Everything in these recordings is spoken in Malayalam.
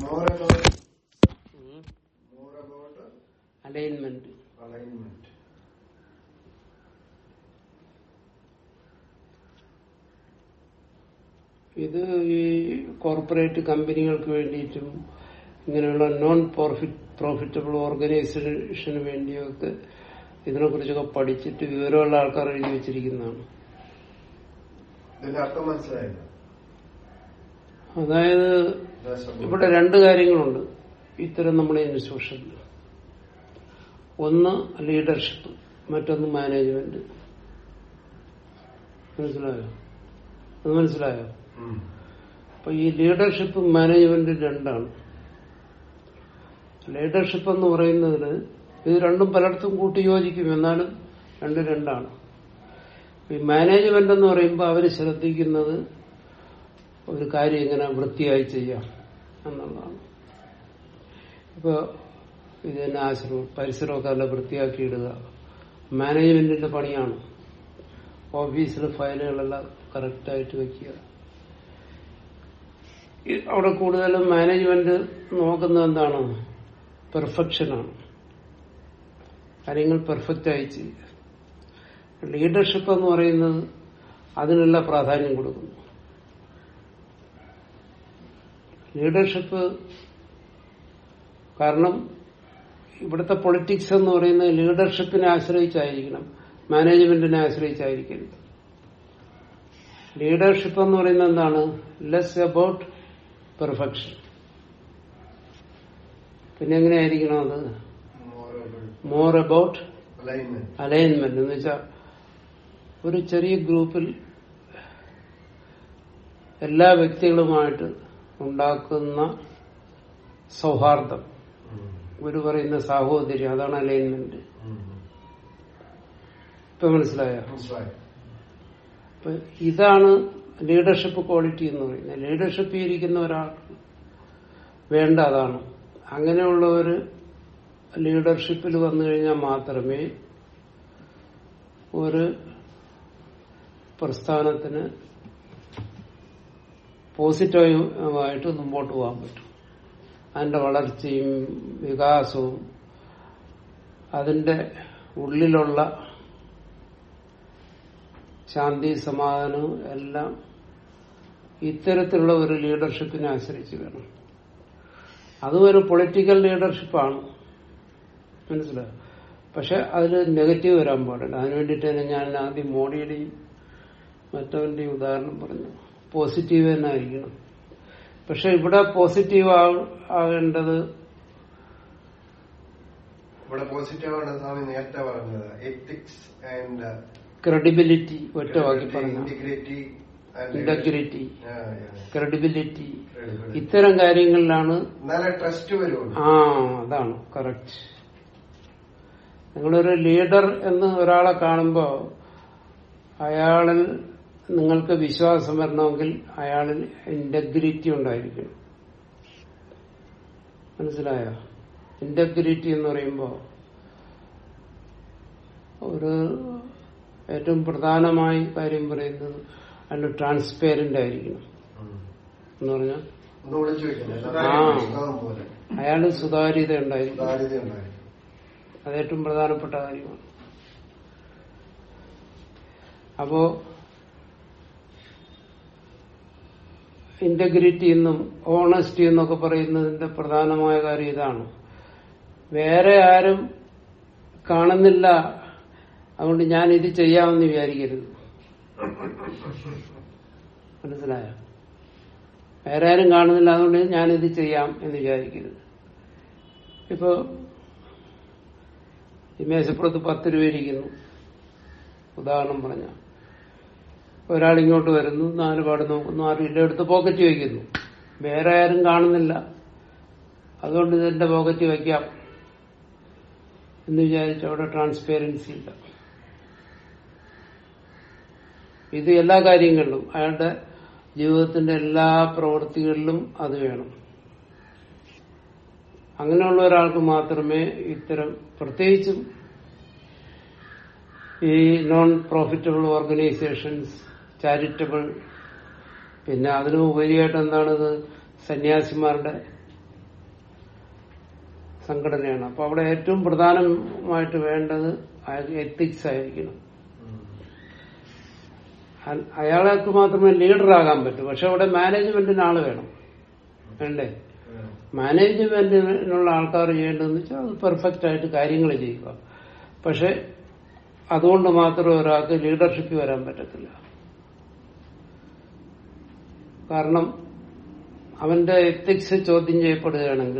More about, more about alignment alignment. ഇത് ഈ കോർപ്പറേറ്റ് കമ്പനികൾക്ക് വേണ്ടിയിട്ടും ഇങ്ങനെയുള്ള നോൺ പ്രോഫിറ്റ് പ്രോഫിറ്റബിൾ ഓർഗനൈസേഷന് വേണ്ടിയൊക്കെ ഇതിനെക്കുറിച്ചൊക്കെ പഠിച്ചിട്ട് വിവരമുള്ള ആൾക്കാർ എഴുതി വെച്ചിരിക്കുന്നതാണ് ഇതിന്റെ അർത്ഥം മനസ്സിലായില്ല അതായത് ദശം. ഇവിടെ രണ്ട് കാര്യങ്ങളുണ്ട് ഇത്തരം നമ്മുടെ ഇൻസ്റ്റിറ്റ്യൂഷനിൽ ഒന്ന് ലീഡർഷിപ്പ് മറ്റൊന്ന് മാനേജ്മെന്റ് മനസ്സിലായോ അത് മനസ്സിലായോ ഉം. അപ്പൊ ഈ ലീഡർഷിപ്പും മാനേജ്മെന്റും രണ്ടാണ് ലീഡർഷിപ്പ് എന്ന് പറയുന്നതിന് ഇത് രണ്ടും പലയിടത്തും കൂട്ടി യോജിക്കും എന്നാലും രണ്ട് രണ്ടാണ് ഈ മാനേജ്മെന്റ് എന്ന് പറയുമ്പോൾ അവർ ശ്രദ്ധിക്കുന്നത് ഒരു കാര്യം എങ്ങനെ വൃത്തിയായി ചെയ്യാം എന്നുള്ളതാണ് ഇപ്പൊ ഇത് തന്നെ ആശ്രമം പരിസരമൊക്കെ നല്ല വൃത്തിയാക്കി ഇടുക മാനേജ്മെന്റിന്റെ പണിയാണ് ഓഫീസിൽ ഫയലുകളെല്ലാം കറക്റ്റായിട്ട് വെക്കുക ഈ അവിടെ കൂടുതലും മാനേജ്മെന്റ് നോക്കുന്നത് എന്താണ് പെർഫെക്ഷനാണ് കാര്യങ്ങൾ പെർഫെക്റ്റ് ആയി ചെയ്യുക ലീഡർഷിപ്പ് എന്ന് പറയുന്നത് അതിനുള്ള പ്രാധാന്യം കൊടുക്കുന്നു ലീഡർഷിപ്പ് കാരണം ഇവിടുത്തെ പൊളിറ്റിക്സ് എന്ന് പറയുന്നത് ലീഡർഷിപ്പിനെ ആശ്രയിച്ചായിരിക്കണം മാനേജ്മെന്റിനെ ആശ്രയിച്ചായിരിക്കരുത് ലീഡർഷിപ്പ് എന്ന് പറയുന്നത് എന്താണ് ലെസ് അബൌട്ട് പെർഫെക്ഷൻ പിന്നെ എങ്ങനെയായിരിക്കണം അത് More about more about alignment. Alignment എന്ന് വെച്ചാൽ ഒരു ചെറിയ ഗ്രൂപ്പിൽ എല്ലാ വ്യക്തികളുമായിട്ട് ഉണ്ടാക്കുന്ന സൗഹാർദ്ദം ഉം. ഒരു പറയുന്ന സാഹോദര്യം അതാണ് അലൈൻമെന്റ് ഉം. ഇപ്പൊ മനസ്സിലായോ മനസ്സിലായി അപ്പൊ ഇതാണ് ലീഡർഷിപ്പ് ക്വാളിറ്റി എന്ന് പറയുന്നത് ലീഡർഷിപ്പ് ഇരിക്കുന്ന ഒരാൾക്ക് വേണ്ട അതാണ് അങ്ങനെയുള്ള ഒരു ലീഡർഷിപ്പിൽ വന്നു കഴിഞ്ഞാൽ മാത്രമേ ഒരു പ്രസ്ഥാനത്തിന് പോസിറ്റീവായിട്ട് മുമ്പോട്ട് പോകാൻ പറ്റും അതിന്റെ വളർച്ചയും വികാസവും അതിന്റെ ഉള്ളിലുള്ള ശാന്തി സമാധാനവും എല്ലാം ഇത്തരത്തിലുള്ള ഒരു ലീഡർഷിപ്പിനെ ആശ്രയിച്ച് വേണം അതും ഒരു പൊളിറ്റിക്കൽ ലീഡർഷിപ്പാണ് മനസ്സിലായോ പക്ഷെ അതിൽ നെഗറ്റീവ് വരാൻ പാടില്ല അതിനു വേണ്ടിയിട്ട് തന്നെ ഞാൻ ആദ്യം മോഡിയുടെയും മറ്റവന്റെയും ഉദാഹരണം പറഞ്ഞു പോസിറ്റീവ് തന്നെ ആയിരിക്കണം പക്ഷെ ഇവിടെ പോസിറ്റീവ് ആകേണ്ടത് ഇവിടെ പോസിറ്റീവാണ് സ്വാമി നേരത്തെ പറഞ്ഞത് എത്തിക്സ് ആൻഡ് ക്രെഡിബിലിറ്റി ഒറ്റ വാക്കി പറഞ്ഞു ഇന്റഗ്രിറ്റി ഇന്റഗ്രിറ്റി ക്രെഡിബിലിറ്റി ഇത്തരം കാര്യങ്ങളിലാണ് എന്നാലേ ട്രസ്റ്റ് വരുള്ളൂ ആ അതാണ് കറക്റ്റ് നിങ്ങളൊരു ലീഡർ എന്ന് ഒരാളെ കാണുമ്പോ അയാളിൽ നിങ്ങൾക്ക് വിശ്വാസം വരണമെങ്കിൽ അയാളിൽ ഇന്റഗ്രിറ്റി ഉണ്ടായിരിക്കണം മനസ്സിലായോ ഇന്റഗ്രിറ്റി എന്ന് പറയുമ്പോ ഒരു ഏറ്റവും പ്രധാനമായി കാര്യം പറയുന്നത് അതിന്റെ ട്രാൻസ്പെയറന്റ് ആയിരിക്കണം ഉം. എന്ന് പറഞ്ഞാൽ ഒന്ന് വിളിച്ചു വെക്കുന്നത് ആ. പുസ്തകം പോലെ അയാള് സുതാര്യത ഉണ്ടായിരിക്കണം സുതാര്യത ഉണ്ടായിരിക്കും അത് ഏറ്റവും പ്രധാനപ്പെട്ട കാര്യമാണ് അപ്പോ ഇന്റഗ്രിറ്റി എന്നും ഓണസ്റ്റി എന്നൊക്കെ പറയുന്നതിന്റെ പ്രധാനമായ കാര്യം ഇതാണ് വേറെ ആരും കാണുന്നില്ല അതുകൊണ്ട് ഞാൻ ഇത് ചെയ്യാമെന്ന് വിചാരിക്കരുത് മനസ്സിലായോ വേറെ ആരും കാണുന്നില്ല അതുകൊണ്ട് ഞാനിത് ചെയ്യാം എന്ന് വിചാരിക്കരുത് ഇപ്പോ ഈ മേശപ്പുറത്ത് പത്ത് രൂപ ഇരിക്കുന്നു ഉദാഹരണം പറഞ്ഞ ഒരാൾ ഇങ്ങോട്ട് വരുന്നു നാല് പാട് നോക്കുന്നു ആരും ഇല്ല എടുത്ത് പോക്കറ്റ് വയ്ക്കുന്നു വേറെ ആരും കാണുന്നില്ല അതുകൊണ്ട് ഇതെന്റെ പോക്കറ്റ് വയ്ക്കാം എന്ന് വിചാരിച്ച് അവിടെ ട്രാൻസ്പെറൻസി ഇല്ല ഇത് എല്ലാ കാര്യങ്ങളിലും അയാളുടെ ജീവിതത്തിന്റെ എല്ലാ പ്രവൃത്തികളിലും അത് വേണം അങ്ങനെയുള്ള ഒരാൾക്ക് മാത്രമേ ഇത്തരം പ്രത്യേകിച്ചും ഈ നോൺ പ്രോഫിറ്റബിൾ ഓർഗനൈസേഷൻസ് ചാരിറ്റബിൾ പിന്നെ അതിനു ഉപരിയായിട്ട് എന്താണിത് സന്യാസിമാരുടെ സംഘടനയാണ് അപ്പൊ അവിടെ ഏറ്റവും പ്രധാനമായിട്ട് വേണ്ടത് എത്തിക്സ് ആയിരിക്കണം അ- അയാൾക്ക് മാത്രമേ ലീഡറാകാൻ പറ്റൂ പക്ഷെ അവിടെ മാനേജ്മെന്റിന് ആള് വേണം വേണ്ടേ മാനേജ്മെന്റിനുള്ള ആൾക്കാർ ചെയ്യേണ്ടതെന്ന് വെച്ചാൽ അത് പെർഫെക്റ്റ് ആയിട്ട് കാര്യങ്ങൾ ചെയ്യുക പക്ഷെ അതുകൊണ്ട് മാത്രം ഒരാൾക്ക് ലീഡർഷിപ്പ് വരാൻ പറ്റത്തില്ല കാരണം അവന്റെ എത്തിക്സ് ചോദ്യം ചെയ്യപ്പെടുകയാണെങ്കിൽ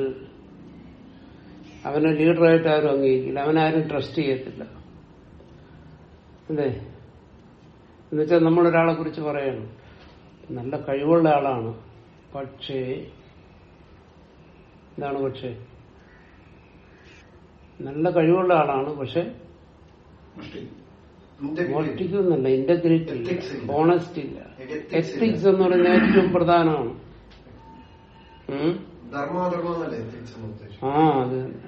അവനെ ലീഡറായിട്ട് ആരും അംഗീകരിക്കില്ല അവനാരും ട്രസ്റ്റ് ചെയ്യത്തില്ല അല്ലേ എന്നുവെച്ചാൽ നമ്മൾ ഒരാളെ കുറിച്ച് പറയണം നല്ല കഴിവുള്ള ആളാണ് പക്ഷേ എന്താണ് പക്ഷേ നല്ല കഴിവുള്ള ആളാണ് പക്ഷെ മോഷ്ടിക്കുന്നല്ല ഇന്റഗ്രിറ്റി ഇല്ല Ethics ഇല്ല. ഓണസ്റ്റ് ഇല്ല Ethics എത്തിക്സ് എന്ന് പറയുന്നത് ഏറ്റവും പ്രധാനമാണ് ഉം? ധർമ്മധർമ്മം എന്നല്ലേ ethics എന്ന് ഉദ്ദേശിച്ചത്? ആ അത് തന്നെ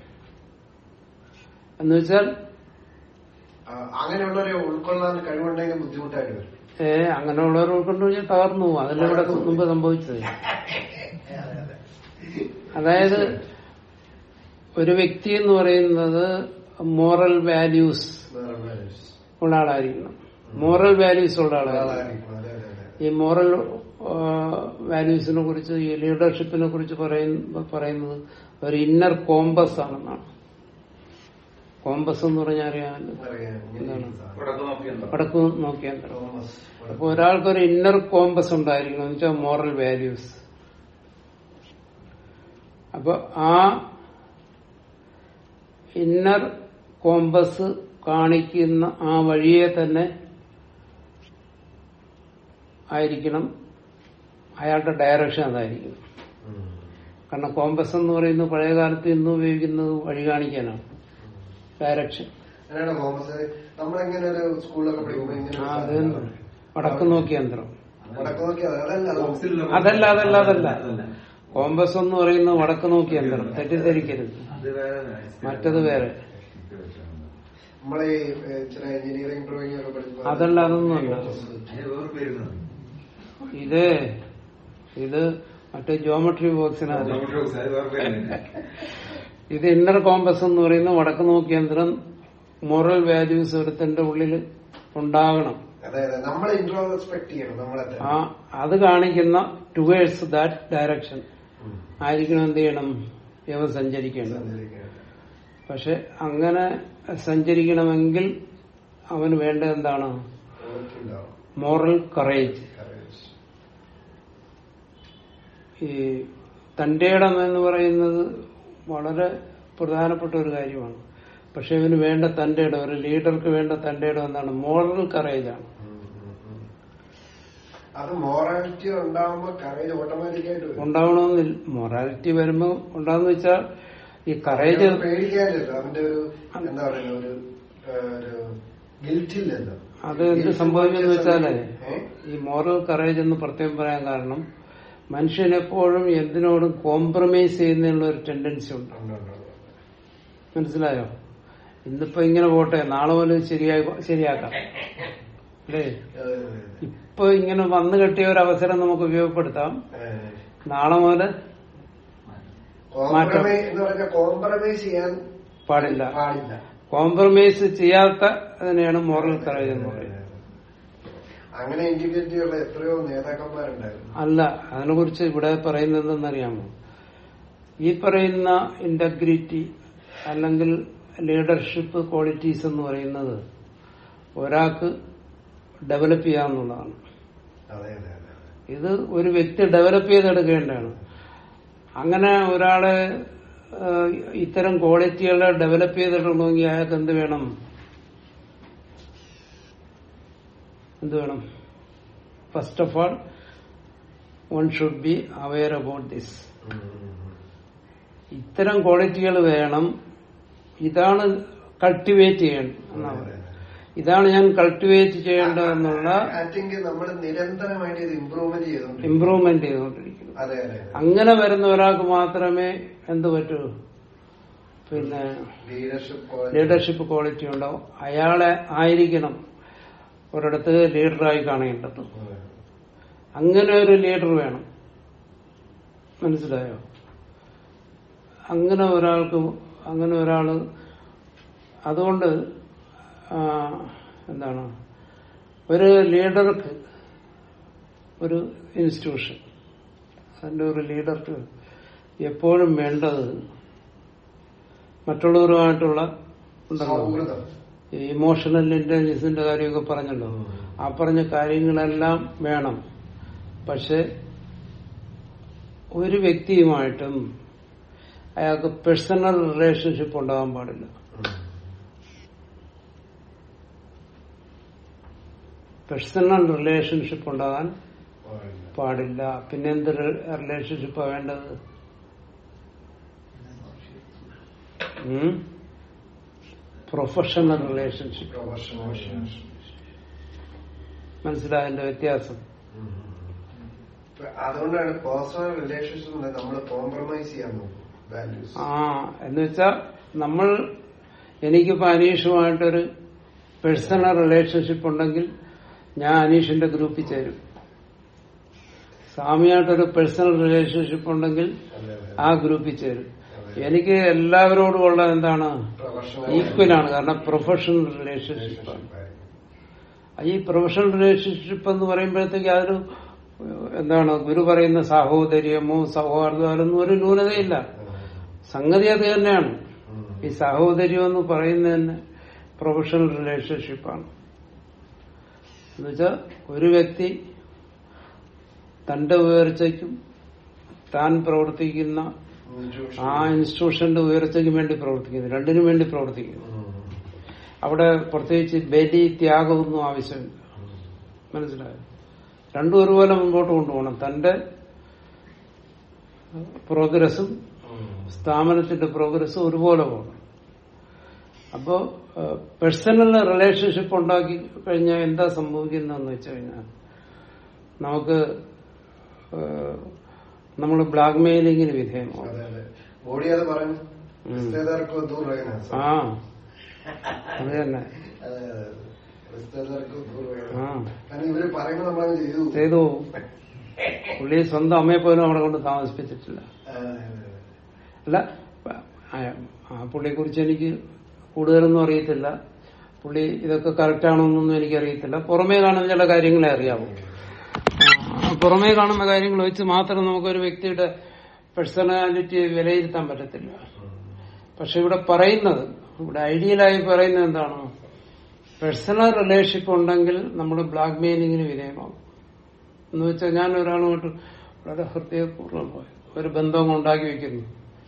എന്ന് വെച്ചാൽ ആ, അങ്ങനെയുള്ളവരെ ഉൾക്കൊള്ളാൻ കഴിവുണ്ടെങ്കിൽ ബുദ്ധിമുട്ടായിട്ട് വരും ഏ അങ്ങനെയുള്ളവർ ഉൾക്കൊണ്ടു കഴിഞ്ഞാൽ തകർന്നു പോകും അതല്ല ഇവിടെ തകർന്നു പോകും. മുമ്പ് സംഭവിച്ചത് അതായത് ഒരു വ്യക്തി എന്ന് പറയുന്നത് മോറൽ വാല്യൂസ് വേറെ values. ഉള്ള ആളായിരിക്കണം മോറൽ വാല്യൂസ് ഉള്ള ആളായിരിക്കണം ആളായിരിക്കും. അതെ, അതെ, അതെ. ഈ മോറൽ വാല്യൂസിനെ കുറിച്ച് ഈ ലീഡർഷിപ്പിനെ കുറിച്ച് പറയുന്ന പറയുന്നത് ഒരു ഇന്നർ കോമ്പസ് ആണെന്നാണ് കോമ്പസ് എന്ന് പറഞ്ഞാൽ അറിയാമല്ലോ അറിയാം. എന്താണ്? വടക്ക് നോക്കിയുണ്ടോ വടക്ക് നോക്കിയാൽ തോമസ് അപ്പൊ ഒരാൾക്കൊരു ഇന്നർ കോമ്പസ് ഉണ്ടായിരിക്കണം എന്ന് വെച്ചാൽ മോറൽ വാല്യൂസ് അപ്പൊ ആ ഇന്നർ കോമ്പസ് കാണിക്കുന്ന ആ വഴിയെ തന്നെ ആയിരിക്കണം അയാളുടെ ഡയറക്ഷൻ അതായിരിക്കണം ഉം. കാരണം കോമ്പസ് എന്ന് പറയുന്നത് പഴയ കാലത്ത് ഇന്ന് ഉപയോഗിക്കുന്നത് വഴി കാണിക്കാനാണ് ഡയറക്ഷൻ അങ്ങനെയാണോ തോമസ് നമ്മളിങ്ങനെ ഒരു സ്കൂളിലൊക്കെ പഠിക്കുമ്പോ ഇങ്ങനെ ഒരു ആ അത് സാധനം തന്നെ. വടക്ക് നോക്കിയ യന്ത്രം വടക്ക് നോക്കിയാ അതല്ല അത് അതല്ല അതല്ല അതല്ല കോമ്പസ് എന്ന് പറയുന്നത് വടക്ക് നോക്കിയ യന്ത്രം തെറ്റിദ്ധരിക്കരുത് അത് വേറെ മറ്റത് വേറെ നമ്മളെ ഈ, ഏ, ചില എഞ്ചിനീയറിംഗ് ഡ്രോയിങ് ഒക്കെ പഠിക്കുമ്പോ അതല്ല, അതൊന്നുമല്ല. അതിന് വേറെ പേരുന്നത് ഇത് ഇത് മറ്റേ ജോമെട്രി ബോക്സിനകത്ത് അത് വേറെ പേരുണ്ട് ഇത് ഇന്നർ കോമ്പസ് എന്ന് പറയുന്ന വടക്ക് നോക്കിയ യന്ത്രം മോറൽ വാല്യൂസ് ഒരുത്തന്റെ ഉള്ളിൽ ഉണ്ടാകണം അതെ അതെ നമ്മളെ ഇൻട്രോസ്പെക്ട് ചെയ്യണം നമ്മളെ തന്നെ. ആ അത് കാണിക്കുന്ന ടുവേഴ്സ് ദാറ്റ് ഡയറക്ഷൻ ഉം. ആയിരിക്കണം എന്ത് ചെയ്യണം ഇവ സഞ്ചരിക്കേണ്ടത് സഞ്ചരിക്കണം. പക്ഷെ അങ്ങനെ സഞ്ചരിക്കണമെങ്കിൽ അവന് വേണ്ടത് എന്താണ് ഓർക്കുണ്ടാവും. Moral courage Courage. ഈ തന്റെ ഇടം എന്ന് പറയുന്നത് വളരെ പ്രധാനപ്പെട്ട ഒരു കാര്യമാണ് പക്ഷെ ഇവന് വേണ്ട തന്റെ ഇടം ഒരു ലീഡർക്ക് വേണ്ട തന്റെ ഇടം എന്താണ് മോറൽ കറേജ് ആണ് ഉം, ഉം, ഉം. അത് മോറാലിറ്റി ഉണ്ടാവുമ്പോ കറേജ് ഓട്ടോമാറ്റിക് ആയിട്ട് വരും ഉണ്ടാവണമെന്നില്ല മൊറാലിറ്റി വരുമ്പോ ഉണ്ടാന്ന് വെച്ചാൽ ഈ കറേജ് അവനെ പേടിക്കാനില്ല അവന്റെ ഒരു എന്താ പറയുക ഒരു ആ, ഒരു ഗിൽറ്റ് ഇല്ലല്ലോ അത് എന്ത് സംഭവിച്ചെന്ന് വെച്ചാലേ ഏ? ഈ മോറൽ കറേജ് എന്ന് പ്രത്യേകം പറയാൻ കാരണം മനുഷ്യൻ എപ്പോഴും എന്തിനോടും കോംപ്രമൈസ് ചെയ്യുന്നതിനുള്ള ഒരു ടെൻഡൻസി ഉണ്ട് ഉണ്ട്, ഉണ്ട്, ഉണ്ട്. മനസ്സിലായോ ഇന്നിപ്പോ ഇങ്ങനെ പോട്ടെ നാളെ മുതൽ ശരിയായി ശരിയാക്കാം അല്ലേ അതെ, അതെ, ഇപ്പൊ ഇങ്ങനെ വന്നു കെട്ടിയ ഒരു അവസരം നമുക്ക് ഉപയോഗപ്പെടുത്താം അതെ. ഏ, നാളെ മുതൽ കോംപ്രമൈസ് എന്ന് പറഞ്ഞാൽ കോംപ്രമൈസ് ചെയ്യാൻ പാടില്ല പാടില്ല കോംപ്രമൈസ് ചെയ്യാത്ത അതിനെയാണ് മോറൽ കറേജ് എന്ന് പറയുന്നത് അങ്ങനെ ഇന്റഗ്രിറ്റി ഉള്ള എത്രയോ നേതാക്കന്മാരുണ്ടായിരുന്നു അല്ല അതിനെക്കുറിച്ച് ഇവിടെ പറയുന്നത് എന്തെന്നറിയാമോ ഈ പറയുന്ന ഇന്റഗ്രിറ്റി അല്ലെങ്കിൽ ലീഡർഷിപ്പ് ക്വാളിറ്റീസ് എന്ന് പറയുന്നത് ഒരാൾക്ക് ഡെവലപ്പ് ചെയ്യാവുന്നതാണ് അതെ അതെ അതെ ഇത് ഒരു വ്യക്തി ഡെവലപ്പ് ചെയ്തെടുക്കേണ്ടതാണ് അങ്ങനെ ഒരാളെ ആ, ഇത്തരം ക്വാളിറ്റികളെ ഡെവലപ്പ് ചെയ്തെടുക്കണമെങ്കിൽ അയാൾക്ക് എന്ത് വേണം എന്ത് വേണം first of all one should be aware about this ഉം, ഉം, ഉം. ഇത്തരം ക്വാളിറ്റികൾ വേണം ഇതാണ് കൾട്ടിവേറ്റ് ചെയ്യേണ്ടത് എന്നാണ് അതെ, പറയുന്നത്. അതെ. ഇതാണ് ഞാൻ കൾട്ടിവേറ്റ് ചെയ്യേണ്ടതെന്നുള്ള I think നമ്മൾ നിരന്തരമായിട്ട് ഇത് ഇമ്പ്രൂവ്മെന്റ് ചെയ്തോണ്ടിരിക്കും ഇംപ്രൂവ്മെന്റ് ചെയ്തുകൊണ്ടിരിക്കുന്നു അതെ അതെ അങ്ങനെ വരുന്ന ഒരാൾക്ക് മാത്രമേ എന്ത് പറ്റൂ പിന്നെ ലീഡർഷിപ്പ് ലീഡർഷിപ്പ് ക്വാളിറ്റി ഉണ്ടാവും അയാളെ ആയിരിക്കണം ഒരിടത്ത് ലീഡറായി കാണേണ്ടത് അങ്ങനെ ഒരു ലീഡർ വേണം മനസ്സിലായോ അങ്ങനെ ഒരാൾക്ക് അങ്ങനെ ഒരാള് അതുകൊണ്ട് ആ, എന്താണ് ഒരു ലീഡർക്ക് ഒരു ഇൻസ്റ്റിറ്റ്യൂഷൻ അതിന്റെ ഒരു ലീഡർക്ക് എപ്പോഴും വേണ്ടത് മറ്റുള്ളവരുമായിട്ടുള്ള ഉണ്ടല്ലോ സൗഹൃദം ഈ ഇമോഷണൽ ഇന്റലിജൻസിന്റെ കാര്യമൊക്കെ പറഞ്ഞല്ലോ ആ പറഞ്ഞ കാര്യങ്ങളെല്ലാം വേണം പക്ഷെ ഒരു വ്യക്തിയുമായിട്ടും അയാൾക്ക് പേഴ്സണൽ റിലേഷൻഷിപ്പ് ഉണ്ടാകാൻ പാടില്ല പേഴ്സണൽ റിലേഷൻഷിപ്പ് ഉണ്ടാകാൻ പാടില്ല പിന്നെ എന്ത് റിലേഷൻഷിപ്പാണ് വേണ്ടത് പ്രൊഫഷണൽ റിലേഷൻഷിപ്പ് പ്രൊഫഷണൽ മനസ്സിലായതിന്റെ വ്യത്യാസം അതുകൊണ്ടാണ് പേഴ്സണൽ റിലേഷൻഷിപ്പ് നമ്മൾ കോംപ്രമൈസ് ചെയ്യാൻ നോക്കും വാല്യൂസ് ആ എന്ന് വെച്ചാ നമ്മൾ എനിക്കിപ്പോ അനീഷുമായിട്ടൊരു പേഴ്സണൽ റിലേഷൻഷിപ്പ് ഉണ്ടെങ്കിൽ ഞാൻ അനീഷിന്റെ ഗ്രൂപ്പിൽ ചേരും സ്വാമിയായിട്ടൊരു പേഴ്സണൽ റിലേഷൻഷിപ്പ് ഉണ്ടെങ്കിൽ ആ ഗ്രൂപ്പിൽ ചേരും എനിക്ക് എല്ലാവരോടും ഉള്ള എന്താണ് പ്രൊഫഷണൽ ഈക്വലാണ് കാരണം പ്രൊഫഷണൽ റിലേഷൻഷിപ്പാണ് ഈ പ്രൊഫഷണൽ റിലേഷൻഷിപ്പ് എന്ന് പറയുമ്പോഴത്തേക്ക് അതൊരു എന്താണ് ഗുരു പറയുന്ന സാഹോദര്യമോ സൗഹാർദ്ദമോ അതൊന്നും ഒരു ന്യൂനതയില്ല സംഗതി അത് തന്നെയാണ് ഈ സാഹോദര്യം എന്ന് പറയുന്നത് തന്നെ പ്രൊഫഷണൽ റിലേഷൻഷിപ്പാണ് എന്നുവെച്ചാൽ ഒരു വ്യക്തി തന്റെ ഉയർച്ചയ്ക്കും താൻ പ്രവർത്തിക്കുന്ന ആ ഇൻസ്റ്റിറ്റ്യൂഷന്റെ ഉയർച്ചയ്ക്കും വേണ്ടി പ്രവർത്തിക്കുന്നു രണ്ടിനും വേണ്ടി പ്രവർത്തിക്കുന്നു അവിടെ പ്രത്യേകിച്ച് ബലി ത്യാഗമൊന്നും ആവശ്യമില്ല മനസ്സിലായോ രണ്ടും ഒരുപോലെ മുമ്പോട്ട് കൊണ്ടുപോകണം തന്റെ പ്രോഗ്രസും സ്ഥാപനത്തിന്റെ പ്രോഗ്രസും ഒരുപോലെ പോകണം അപ്പോ പേഴ്സണൽ റിലേഷൻഷിപ്പ് ഉണ്ടാക്കി കഴിഞ്ഞാൽ എന്താ സംഭവിക്കുന്നതെന്ന് വെച്ച് കഴിഞ്ഞാൽ നമുക്ക് നമ്മൾ ബ്ലാക്ക് മെയിലിങ്ങിന് വിധേയമാവും അതെ അതെ മോഡി അത് പറഞ്ഞു റിസ്തേദാർക്കോ ദൂർ റഹന ആ അത് തന്നെ അതെ അതെ റിസ്തേദാർക്കോ ദൂർ റഹന ആ കാരണം ഇവര് പറയുമ്പോൾ നമ്മളത് ചെയ്തു ചെയ്തു പുള്ളി സ്വന്തം അമ്മയെ പോലും അവിടെ കൊണ്ട് താമസിപ്പിച്ചിട്ടില്ല അതെ, അതെ, അതെ. അല്ല ആ- ആ പുള്ളിയെ കുറിച്ച് എനിക്ക് കൂടുതലൊന്നും അറിയത്തില്ല പുള്ളി ഇതൊക്കെ കറക്റ്റ് ആണോ എന്നൊന്നും എനിക്കറിയത്തില്ല പുറമേ കാണുന്ന ചില കാര്യങ്ങളെ അറിയാവൂ ആ, പുറമേ കാണുന്ന കാര്യങ്ങൾ വെച്ച് മാത്രം നമുക്കൊരു വ്യക്തിയുടെ പേഴ്സണാലിറ്റി വിലയിരുത്താൻ പറ്റത്തില്ല പക്ഷെ ഇവിടെ പറയുന്നത് ഇവിടെ ഐഡിയലായി പറയുന്നത് എന്താണ് പേഴ്സണൽ റിലേഷൻഷിപ്പ് ഉണ്ടെങ്കിൽ നമ്മൾ ബ്ലാക്ക് മെയിലിങ്ങിന് വിധേയമാകും എന്ന് വെച്ചാൽ ഞാൻ ഒരാളുമായിട്ട് വളരെ ഹൃദയപൂർവ്വം ഒരു ബന്ധം ഉണ്ടാക്കി വെക്കുന്നു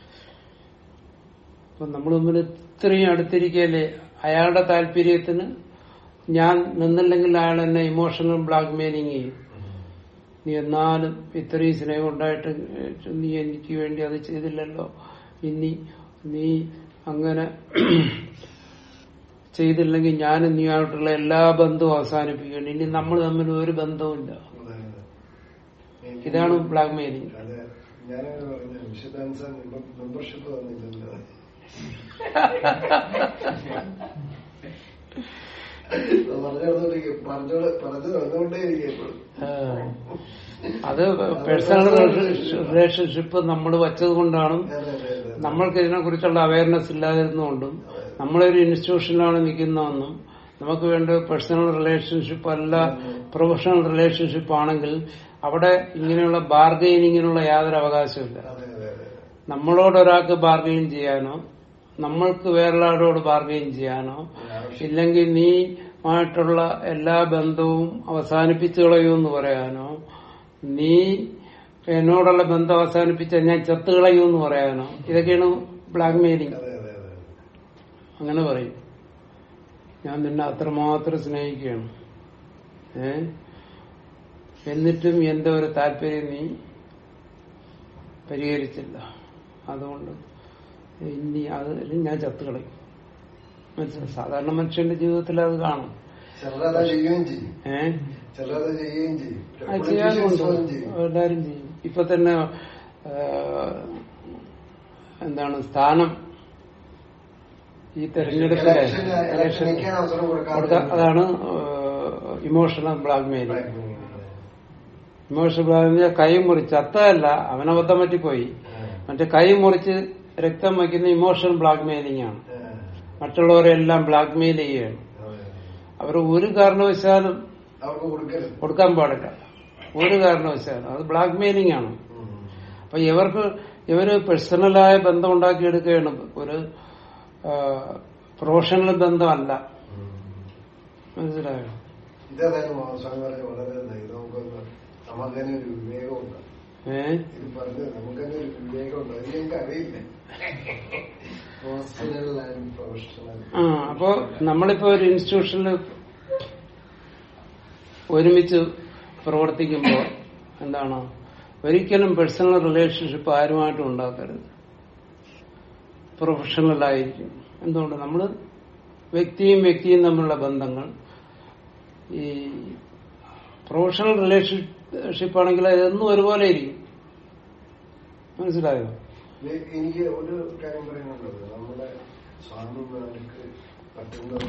അപ്പൊ നമ്മൾ തമ്മിൽ ഇത്രയും അടുത്തിരിക്കല്ലേ അയാളുടെ താല്പര്യത്തിന് ഞാൻ നിന്നില്ലെങ്കിൽ അയാൾ എന്നെ ഇമോഷണൽ ബ്ലാക്ക് മെയിലിങ് ചെയ്യും നീ എന്നാലും ഇത്രയും സ്നേഹം ഉണ്ടായിട്ട് നീ എനിക്ക് വേണ്ടി അത് ചെയ്തില്ലല്ലോ ഇനി നീ അങ്ങനെ ചെയ്തില്ലെങ്കിൽ ഞാനും നീയായിട്ടുള്ള എല്ലാ ബന്ധവും അവസാനിപ്പിക്കണം ഇനി നമ്മൾ തമ്മിൽ ഒരു ബന്ധവുമില്ല അതെ, അതെ. ഇതാണ് ബ്ലാക്ക് മെയിലിംഗ് അതെ ഞാനത് പറഞ്ഞു വിശുദ്ധാംസ മെമ്പർഷിപ്പ് തന്നില്ലല്ലോ പറഞ്ഞോണ്ടിരിക്കും പറഞ്ഞോട് പറഞ്ഞു തന്നുകൊണ്ടേയിരിക്കും അത് പേഴ്സണൽ റിലേഷൻഷിപ്പ് നമ്മൾ വച്ചത് കൊണ്ടാണ് അതെ അതെ അതെ നമ്മൾക്ക് ഇതിനെ കുറിച്ചുള്ള അവയർനെസ് ഇല്ലാതിരുന്നുകൊണ്ടും നമ്മളൊരു ഇൻസ്റ്റിറ്റ്യൂഷനിലാണ് നിൽക്കുന്നതെന്നും നമുക്ക് വേണ്ട പേഴ്സണൽ റിലേഷൻഷിപ്പ് അല്ല പ്രൊഫഷണൽ റിലേഷൻഷിപ്പ് ആണെങ്കിൽ അവിടെ ഇങ്ങനെയുള്ള ബാർഗെയിനിങ്ങിനുള്ള യാതൊരു അവകാശമില്ല അതെ അതെ അതെ നമ്മളോട് ഒരാൾക്ക് ബാർഗെയിൻ ചെയ്യാനോ നമ്മൾക്ക് വേറൊരാളോട് ബാർഗെയിൻ ചെയ്യാനോ ഇല്ലെങ്കിൽ നീയുമായിട്ടുള്ള എല്ലാ ബന്ധവും അവസാനിപ്പിച്ചു കളയുമെന്ന് പറയാനോ നീ എന്നോടുള്ള ബന്ധം അവസാനിപ്പിച്ച ഞാൻ ചത്തു കളയുമെന്ന് പറയാനോ ഇതൊക്കെയാണ് ബ്ലാക്ക് മെയിലിംഗ് അതെ അതെ അതെ അങ്ങനെ പറയും ഞാൻ നിന്നെ അത്രമാത്രം സ്നേഹിക്കുകയാണ് ഏ എന്നിട്ടും എന്റെ ഒരു താല്പര്യം നീ പരിഹരിച്ചില്ല അതുകൊണ്ട് ഇനി അത് ഞാൻ ചത്തുകളയും മനസ്സിലായി സാധാരണ മനുഷ്യന്റെ ജീവിതത്തിൽ അത് കാണും ചിലരത് ചെയ്യുകയും ചെയ്യും ഏ ചിലരത് ചെയ്യുകയും ചെയ്യും അത് Politicians ചെയ്യാറുണ്ട് പോലും ചെയ്യും എല്ലാരും ചെയ്യും ഇപ്പൊ തന്നെ ആ, എന്താണ് സ്ഥാനം ഈ തെരഞ്ഞെടുപ്പിലെ Election- election election നിൽക്കാൻ അവസരം കൊടുക്കാതെ കൊടുത്ത അതാണ് emotional blackmailing emotional blackmail കൈ മുറിച്ച് ചത്തതല്ല അവനബദ്ധം പറ്റിപ്പോയി മറ്റേ കൈ മുറിച്ച് രക്തം വയ്ക്കുന്ന ഇമോഷണൽ ബ്ലാക്ക്മെയിലിംഗ് ആണ് ആ, മറ്റുള്ളവരെ എല്ലാം ബ്ലാക്ക്മെയിൽ ചെയ്യുകയാണ് അതെ. അവർ ഒരു കാരണവശാലും അവർക്ക് കൊടുക്കരുത് കൊടുക്കാൻ പാടില്ല ഒരു കാരണവശാലും അത് ബ്ലാക്ക്മെയിലിംഗ് ആണ് ഉം. അപ്പൊ ഇവർക്ക് ഇവര് പേഴ്സണലായ ബന്ധം ഉണ്ടാക്കിയെടുക്കുകയാണ് ഒരു പ്രൊഫഷണൽ ബന്ധമല്ല ഉം. മനസ്സിലായോ ഇതേതായാലും സ്വാമി പറഞ്ഞ വളരെ നന്നായി നമുക്കൊന്ന് നമുക്ക് തന്നെ ഒരു വിവേകമുണ്ട് ഏ ഇത് പറഞ്ഞത് നമുക്ക് തന്നെ ഒരു വിവേകമുണ്ട് അത് ഞങ്ങൾക്ക് അറിയില്ല പേഴ്സണൽ ആൻഡ് പ്രൊഫഷണൽ ആ അപ്പോ നമ്മളിപ്പോ ഒരു ഇൻസ്റ്റിറ്റ്യൂഷനിൽ ഒരുമിച്ച് പ്രവർത്തിക്കുമ്പോൾ എന്താണ് ഒരിക്കലും പേഴ്സണൽ റിലേഷൻഷിപ്പ് ആരുമായിട്ടും ഉണ്ടാക്കരുത് പ്രൊഫഷണൽ ആയിരിക്കും എന്തുകൊണ്ട് നമ്മൾ വ്യക്തിയും വ്യക്തിയും തമ്മിലുള്ള ബന്ധങ്ങൾ ഈ പ്രൊഫഷണൽ റിലേഷൻഷിപ്പ് ആണെങ്കിൽ അതെന്നും ഒരുപോലെ ഇരിക്കും മനസ്സിലായോ എനിക്ക് ഒരു കാര്യം പറയാനുള്ളത് നമ്മുടെ സ്വാമിമാർക്ക് പറ്റുന്ന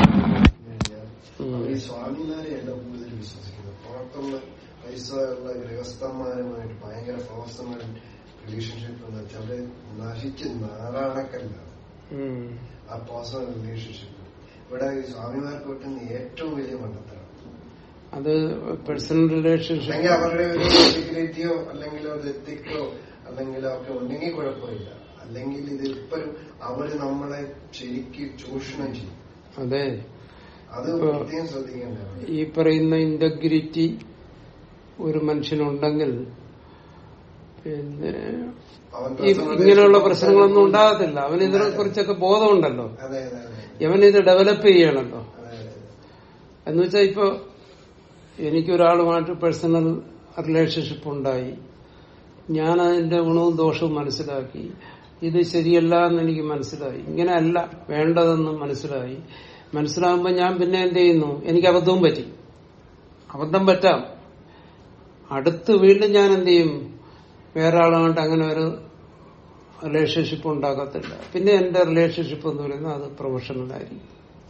ഉം. ഈ സ്വാമിമാരെയല്ല കൂടുതൽ വിശ്വസിക്കുന്നത് പുറത്തുള്ള പൈസ ഉള്ള ഗൃഹസ്ഥന്മാരുമായിട്ട് ഭയങ്കര പേഴ്സണൽ റിലേഷൻഷിപ്പ് എന്ന് വെച്ചാൽ അത് നശിച്ച് നാരായണക്കല്ല ഉം. ആ പേഴ്സണൽ റിലേഷൻഷിപ്പ് ഇവിടെ ഈ സ്വാമിമാർക്ക് പറ്റുന്ന ഏറ്റവും വലിയ മണ്ടത്തരം അത് പേഴ്സണൽ റിലേഷൻഷിപ്പ് അല്ലെങ്കിൽ അവരുടെ ഒരു ഇന്റഗ്രിറ്റിയോ അല്ലെങ്കിൽ ഒരു എത്തിക്കോ അല്ലെങ്കിൽ ഒക്കെ ഉണ്ടെങ്കിൽ കുഴപ്പമില്ല അല്ലെങ്കിൽ ഇത് ഇപ്പോഴും അവര് നമ്മളെ ശരിക്ക് ചൂഷണം ചെയ്യും അതെ അത് ഇപ്പൊ- പ്രത്യേകം ശ്രദ്ധിക്കേണ്ടതാണ് ഈ പറയുന്ന ഇന്റഗ്രിറ്റി ഒരു മനുഷ്യനുണ്ടെങ്കിൽ പിന്നെ അവൻ ഈ personal ഇങ്ങനെയുള്ള relationship പ്രശ്നങ്ങളൊന്നും ഉണ്ടാകത്തില്ല അവന് ഇതിനെ കുറിച്ചൊക്കെ ബോധമുണ്ടല്ലോ അതെ അതെ അതെ അവനിത് ഡെവലപ്പ് ചെയ്യണല്ലോ അതെ അതെ എന്ന് വെച്ചാൽ ഇപ്പൊ എനിക്കൊരാളുമായിട്ട് പേഴ്സണൽ റിലേഷൻഷിപ്പ് ഉണ്ടായി ഞാൻ അതിന്റെ ഗുണവും ദോഷവും മനസ്സിലാക്കി ഇത് ശരിയല്ല എന്ന് എനിക്ക് മനസ്സിലായി ഇങ്ങനെയല്ല വേണ്ടതെന്ന് മനസ്സിലായി മനസ്സിലാകുമ്പോൾ ഞാൻ പിന്നെ എന്ത് ചെയ്യുന്നു എനിക്ക് അബദ്ധവും പറ്റി അബദ്ധം പറ്റാം അടുത്ത് വീണ്ടും ഞാൻ എന്ത് ചെയ്യും വേറെ ആളുമായിട്ട് അങ്ങനെ ഒരു റിലേഷൻഷിപ്പ് ഉണ്ടാക്കത്തില്ല പിന്നെ എന്റെ റിലേഷൻഷിപ്പ് എന്ന് പറയുന്നത് അത് പ്രൊഫഷണൽ ആയിരിക്കും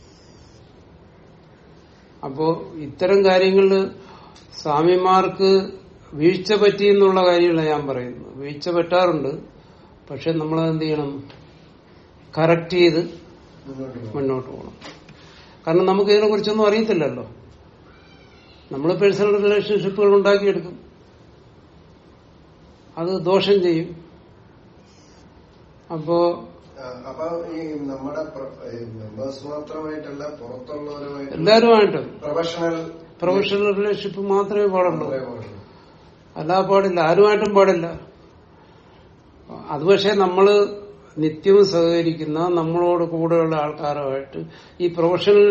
അപ്പോ ഇത്തരം കാര്യങ്ങളിൽ സ്വാമിമാർക്ക് വീഴ്ച പറ്റി എന്നുള്ള കാര്യങ്ങളാണ് ഞാൻ പറയുന്നത് വീഴ്ച പറ്റാറുണ്ട് പക്ഷെ നമ്മളതെന്ത് ചെയ്യണം കറക്റ്റ് ചെയ്ത് മുന്നോട്ട് പോകും മുന്നോട്ട് പോകണം കാരണം നമുക്ക് ഇതിനെ കുറിച്ചൊന്നും അറിയത്തില്ലല്ലോ നമ്മൾ പേഴ്സണൽ റിലേഷൻഷിപ്പുകൾ ഉണ്ടാക്കിയെടുക്കും അത് ദോഷം ചെയ്യും അപ്പോ ആ, അപ്പൊ ഈ നമ്മുടെ മെമ്പേഴ്സ് മാത്രമായിട്ടല്ല പുറത്തുള്ളവരുമായിട്ട് എല്ലാവരുമായിട്ടും പ്രൊഫഷണൽ പ്രൊഫഷണൽ റിലേഷൻഷിപ്പ് മാത്രമേ പാടുള്ളൂ അല്ലാ പാടില്ല ആരുമായിട്ടും പാടില്ല അത് പക്ഷെ നമ്മള് നിത്യവും സഹകരിക്കുന്ന നമ്മളോട് കൂടെയുള്ള ആൾക്കാരുമായിട്ട് ഈ പ്രൊഫഷണൽ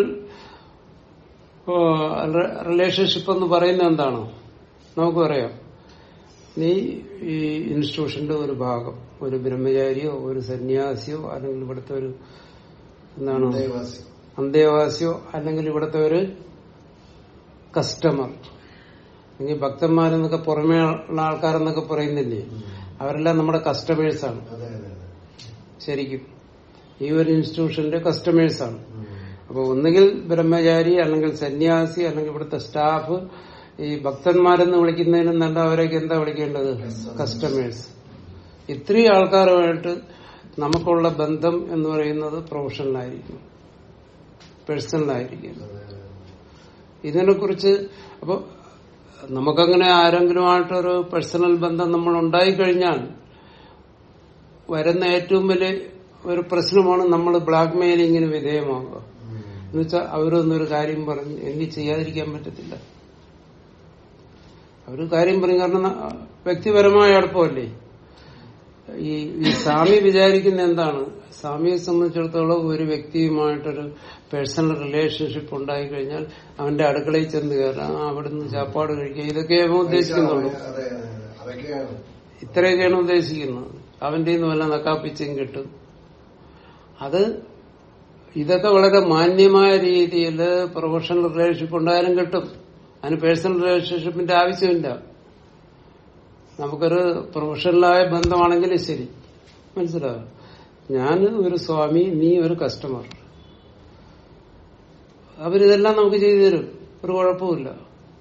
റിലേഷൻഷിപ്പ് എന്ന് പറയുന്നത് എന്താണ് നമുക്ക് പറയാം നീ ഈ ഇൻസ്റ്റിറ്റ്യൂഷന്റെ ഒരു ഭാഗം ഒരു ബ്രഹ്മചാരിയോ ഒരു സന്യാസിയോ അല്ലെങ്കിൽ ഇവിടുത്തെ ഒരു എന്താണ് ദേവാസി അന്തേവാസിയോ അല്ലെങ്കിൽ ഇവിടുത്തെ ഒരു കസ്റ്റമർ അല്ലെങ്കിൽ ഭക്തന്മാരെന്നൊക്കെ പുറമേ ഉള്ള ആൾക്കാരെന്നൊക്കെ പറയുന്നില്ലേ അവരെല്ലാം നമ്മുടെ കസ്റ്റമേഴ്സാണ് അതെ അതെ അതെ ശരിക്കും ഈ ഒരു ഇൻസ്റ്റിറ്റ്യൂഷന്റെ കസ്റ്റമേഴ്സാണ് ഉം. അപ്പൊ ഒന്നുകിൽ ബ്രഹ്മചാരി അല്ലെങ്കിൽ സന്യാസി അല്ലെങ്കിൽ ഇവിടുത്തെ സ്റ്റാഫ് ഈ ഭക്തന്മാരെന്ന് വിളിക്കുന്നതിനും നല്ല അവരൊക്കെ എന്താ വിളിക്കേണ്ടത് കസ്റ്റമേഴ്സ് ഇത്രയും ആൾക്കാരുമായിട്ട് നമുക്കുള്ള ബന്ധം എന്ന് പറയുന്നത് പ്രൊഫഷണലായിരിക്കും പേഴ്സണലായിരിക്കും അതെ, അതെ. ഇതിനെ കുറിച്ച് അപ്പൊ നമുക്കങ്ങനെ ആരെങ്കിലുമായിട്ടൊരു പേഴ്സണൽ ബന്ധം നമ്മൾ ഉണ്ടായിക്കഴിഞ്ഞാൽ വരുന്ന ഏറ്റവും വലിയ ഒരു പ്രശ്നമാണ് നമ്മൾ ബ്ലാക്ക് മെയിലിങ്ങിന് വിധേയമാകുക ഉം. എന്നുവെച്ചാൽ അവരൊന്നൊരു കാര്യം പറഞ്ഞ് എനിക്ക് ചെയ്യാതിരിക്കാൻ പറ്റത്തില്ല അവര് കാര്യം പറയും കാരണം ന- വ്യക്തിപരമായ അടുപ്പമല്ലേ ഈ ഈ സ്വാമി വിചാരിക്കുന്ന എന്താണ് സ്വാമിയെ സംബന്ധിച്ചിടത്തോളം ഒരു വ്യക്തിയുമായിട്ടൊരു പേഴ്സണൽ റിലേഷൻഷിപ്പ് ഉണ്ടായി കഴിഞ്ഞാൽ അവന്റെ അടുക്കളയിൽ ചെന്ന് കയറാം അവിടുന്ന് ചാപ്പാട് കഴിക്കുക ഇതൊക്കെ അവൻ ഉദ്ദേശിക്കുന്നുള്ളൂ അതെ അതെ അതെ. അതൊക്കെയാണ് ഇത്രയൊക്കെയാണ് ഉദ്ദേശിക്കുന്നത് അവന്റെ നിന്ന് വല്ല നക്കാപ്പിച്ചും കിട്ടും അത് ഇതൊക്കെ വളരെ മാന്യമായ രീതിയിൽ പ്രൊഫഷണൽ റിലേഷൻഷിപ്പ് ഉണ്ടായാലും കിട്ടും അതിന് പേഴ്സണൽ റിലേഷൻഷിപ്പിന്റെ ആവശ്യമില്ല നമുക്കൊരു പ്രൊഫഷണലായ ബന്ധമാണെങ്കിലും ശരി മനസ്സിലാവും ഞാൻ ഒരു സ്വാമി നീ ഒരു കസ്റ്റമർ അവരിതെല്ലാം നമുക്ക് ചെയ്തു തരും ഒരു കുഴപ്പമില്ല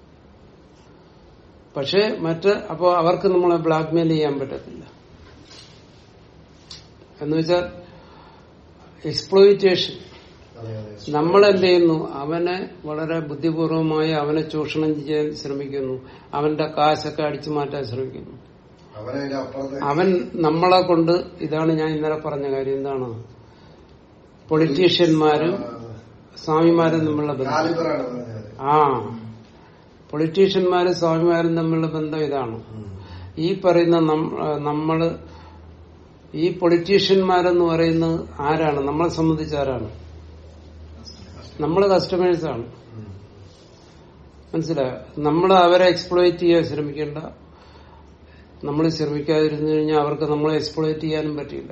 പക്ഷെ മറ്റ് അപ്പോ അവർക്ക് നമ്മളെ ബ്ലാക്ക്മെയിൽ ചെയ്യാൻ പറ്റത്തില്ല എന്ന് വെച്ചാൽ എക്സ്പ്ലോയിറ്റേഷൻ അതെ അതെ നമ്മൾ എന്ത് ചെയ്യുന്നു അവനെ വളരെ ബുദ്ധിപൂർവമായി അവനെ ചൂഷണം ചെയ്യാൻ ശ്രമിക്കുന്നു അവന്റെ കാശൊക്കെ അടിച്ചു മാറ്റാൻ ശ്രമിക്കുന്നു അവനതിന്റെ അപ്പുറത്തെ അവൻ നമ്മളെ കൊണ്ട് ഇതാണ് ഞാൻ ഇന്നലെ പറഞ്ഞ കാര്യം എന്താണ് പൊളിറ്റീഷ്യന്മാരും സ്വാമിമാരും തമ്മിലുള്ള ബന്ധം കാലിബറാണ് പറഞ്ഞത് ആ പൊളിറ്റീഷ്യന്മാരും സ്വാമിമാരും തമ്മിലുള്ള ബന്ധം ഇതാണ് ഈ പറയുന്ന നം- ആ, നമ്മള് ഈ പൊളിറ്റീഷ്യന്മാരെന്ന് പറയുന്നത് ആരാണ് നമ്മളെ സംബന്ധിച്ച് ആരാണ് നമ്മള് കസ്റ്റമേഴ്സ് ആണ് മനസ്സിലായോ നമ്മൾ അവരെ എക്സ്പ്ലോയിറ്റ് ചെയ്യാൻ ശ്രമിക്കേണ്ട നമ്മൾ ശ്രമിക്കാതിരുന്നു കഴിഞ്ഞാൽ അവർക്ക് നമ്മളെ എക്സ്പ്ലോയിറ്റ് ചെയ്യാനും പറ്റില്ല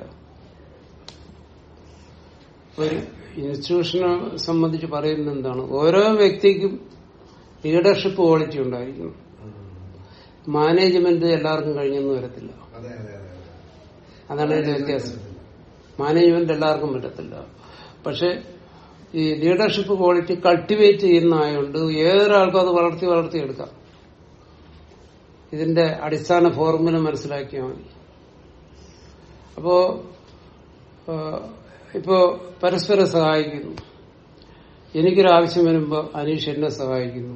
ഒരു ഇൻസ്റ്റിറ്റ്യൂഷനെ സംബന്ധിച്ച് പറയുന്നത് എന്താണ് ഓരോ വ്യക്തിക്കും ലീഡർഷിപ്പ് ക്വാളിറ്റി ഉണ്ടായിരിക്കണം മാനേജ്മെന്റ് എല്ലാവർക്കും കഴിഞ്ഞെന്ന് വരത്തില്ല അതെ അതെ അതെ അതാണ് അതിന്റെ വ്യത്യാസം മാനേജ്മെന്റ് എല്ലാവർക്കും പറ്റത്തില്ല പക്ഷെ ഈ ലീഡർഷിപ്പ് ക്വാളിറ്റി കൾട്ടിവേറ്റ് ചെയ്യുന്ന ആയതുകൊണ്ട് ഏതൊരാൾക്കും അത് വളർത്തി വളർത്തി എടുക്കാം ഇതിന്റെ അടിസ്ഥാന ഫോർമുല മനസ്സിലാക്കിയാൽ മതി അപ്പോ ആ, ഇപ്പോ പരസ്പരം സഹായിക്കുന്നു എനിക്കൊരു ആവശ്യം വരുമ്പോ അനീഷ് എന്നെ സഹായിക്കുന്നു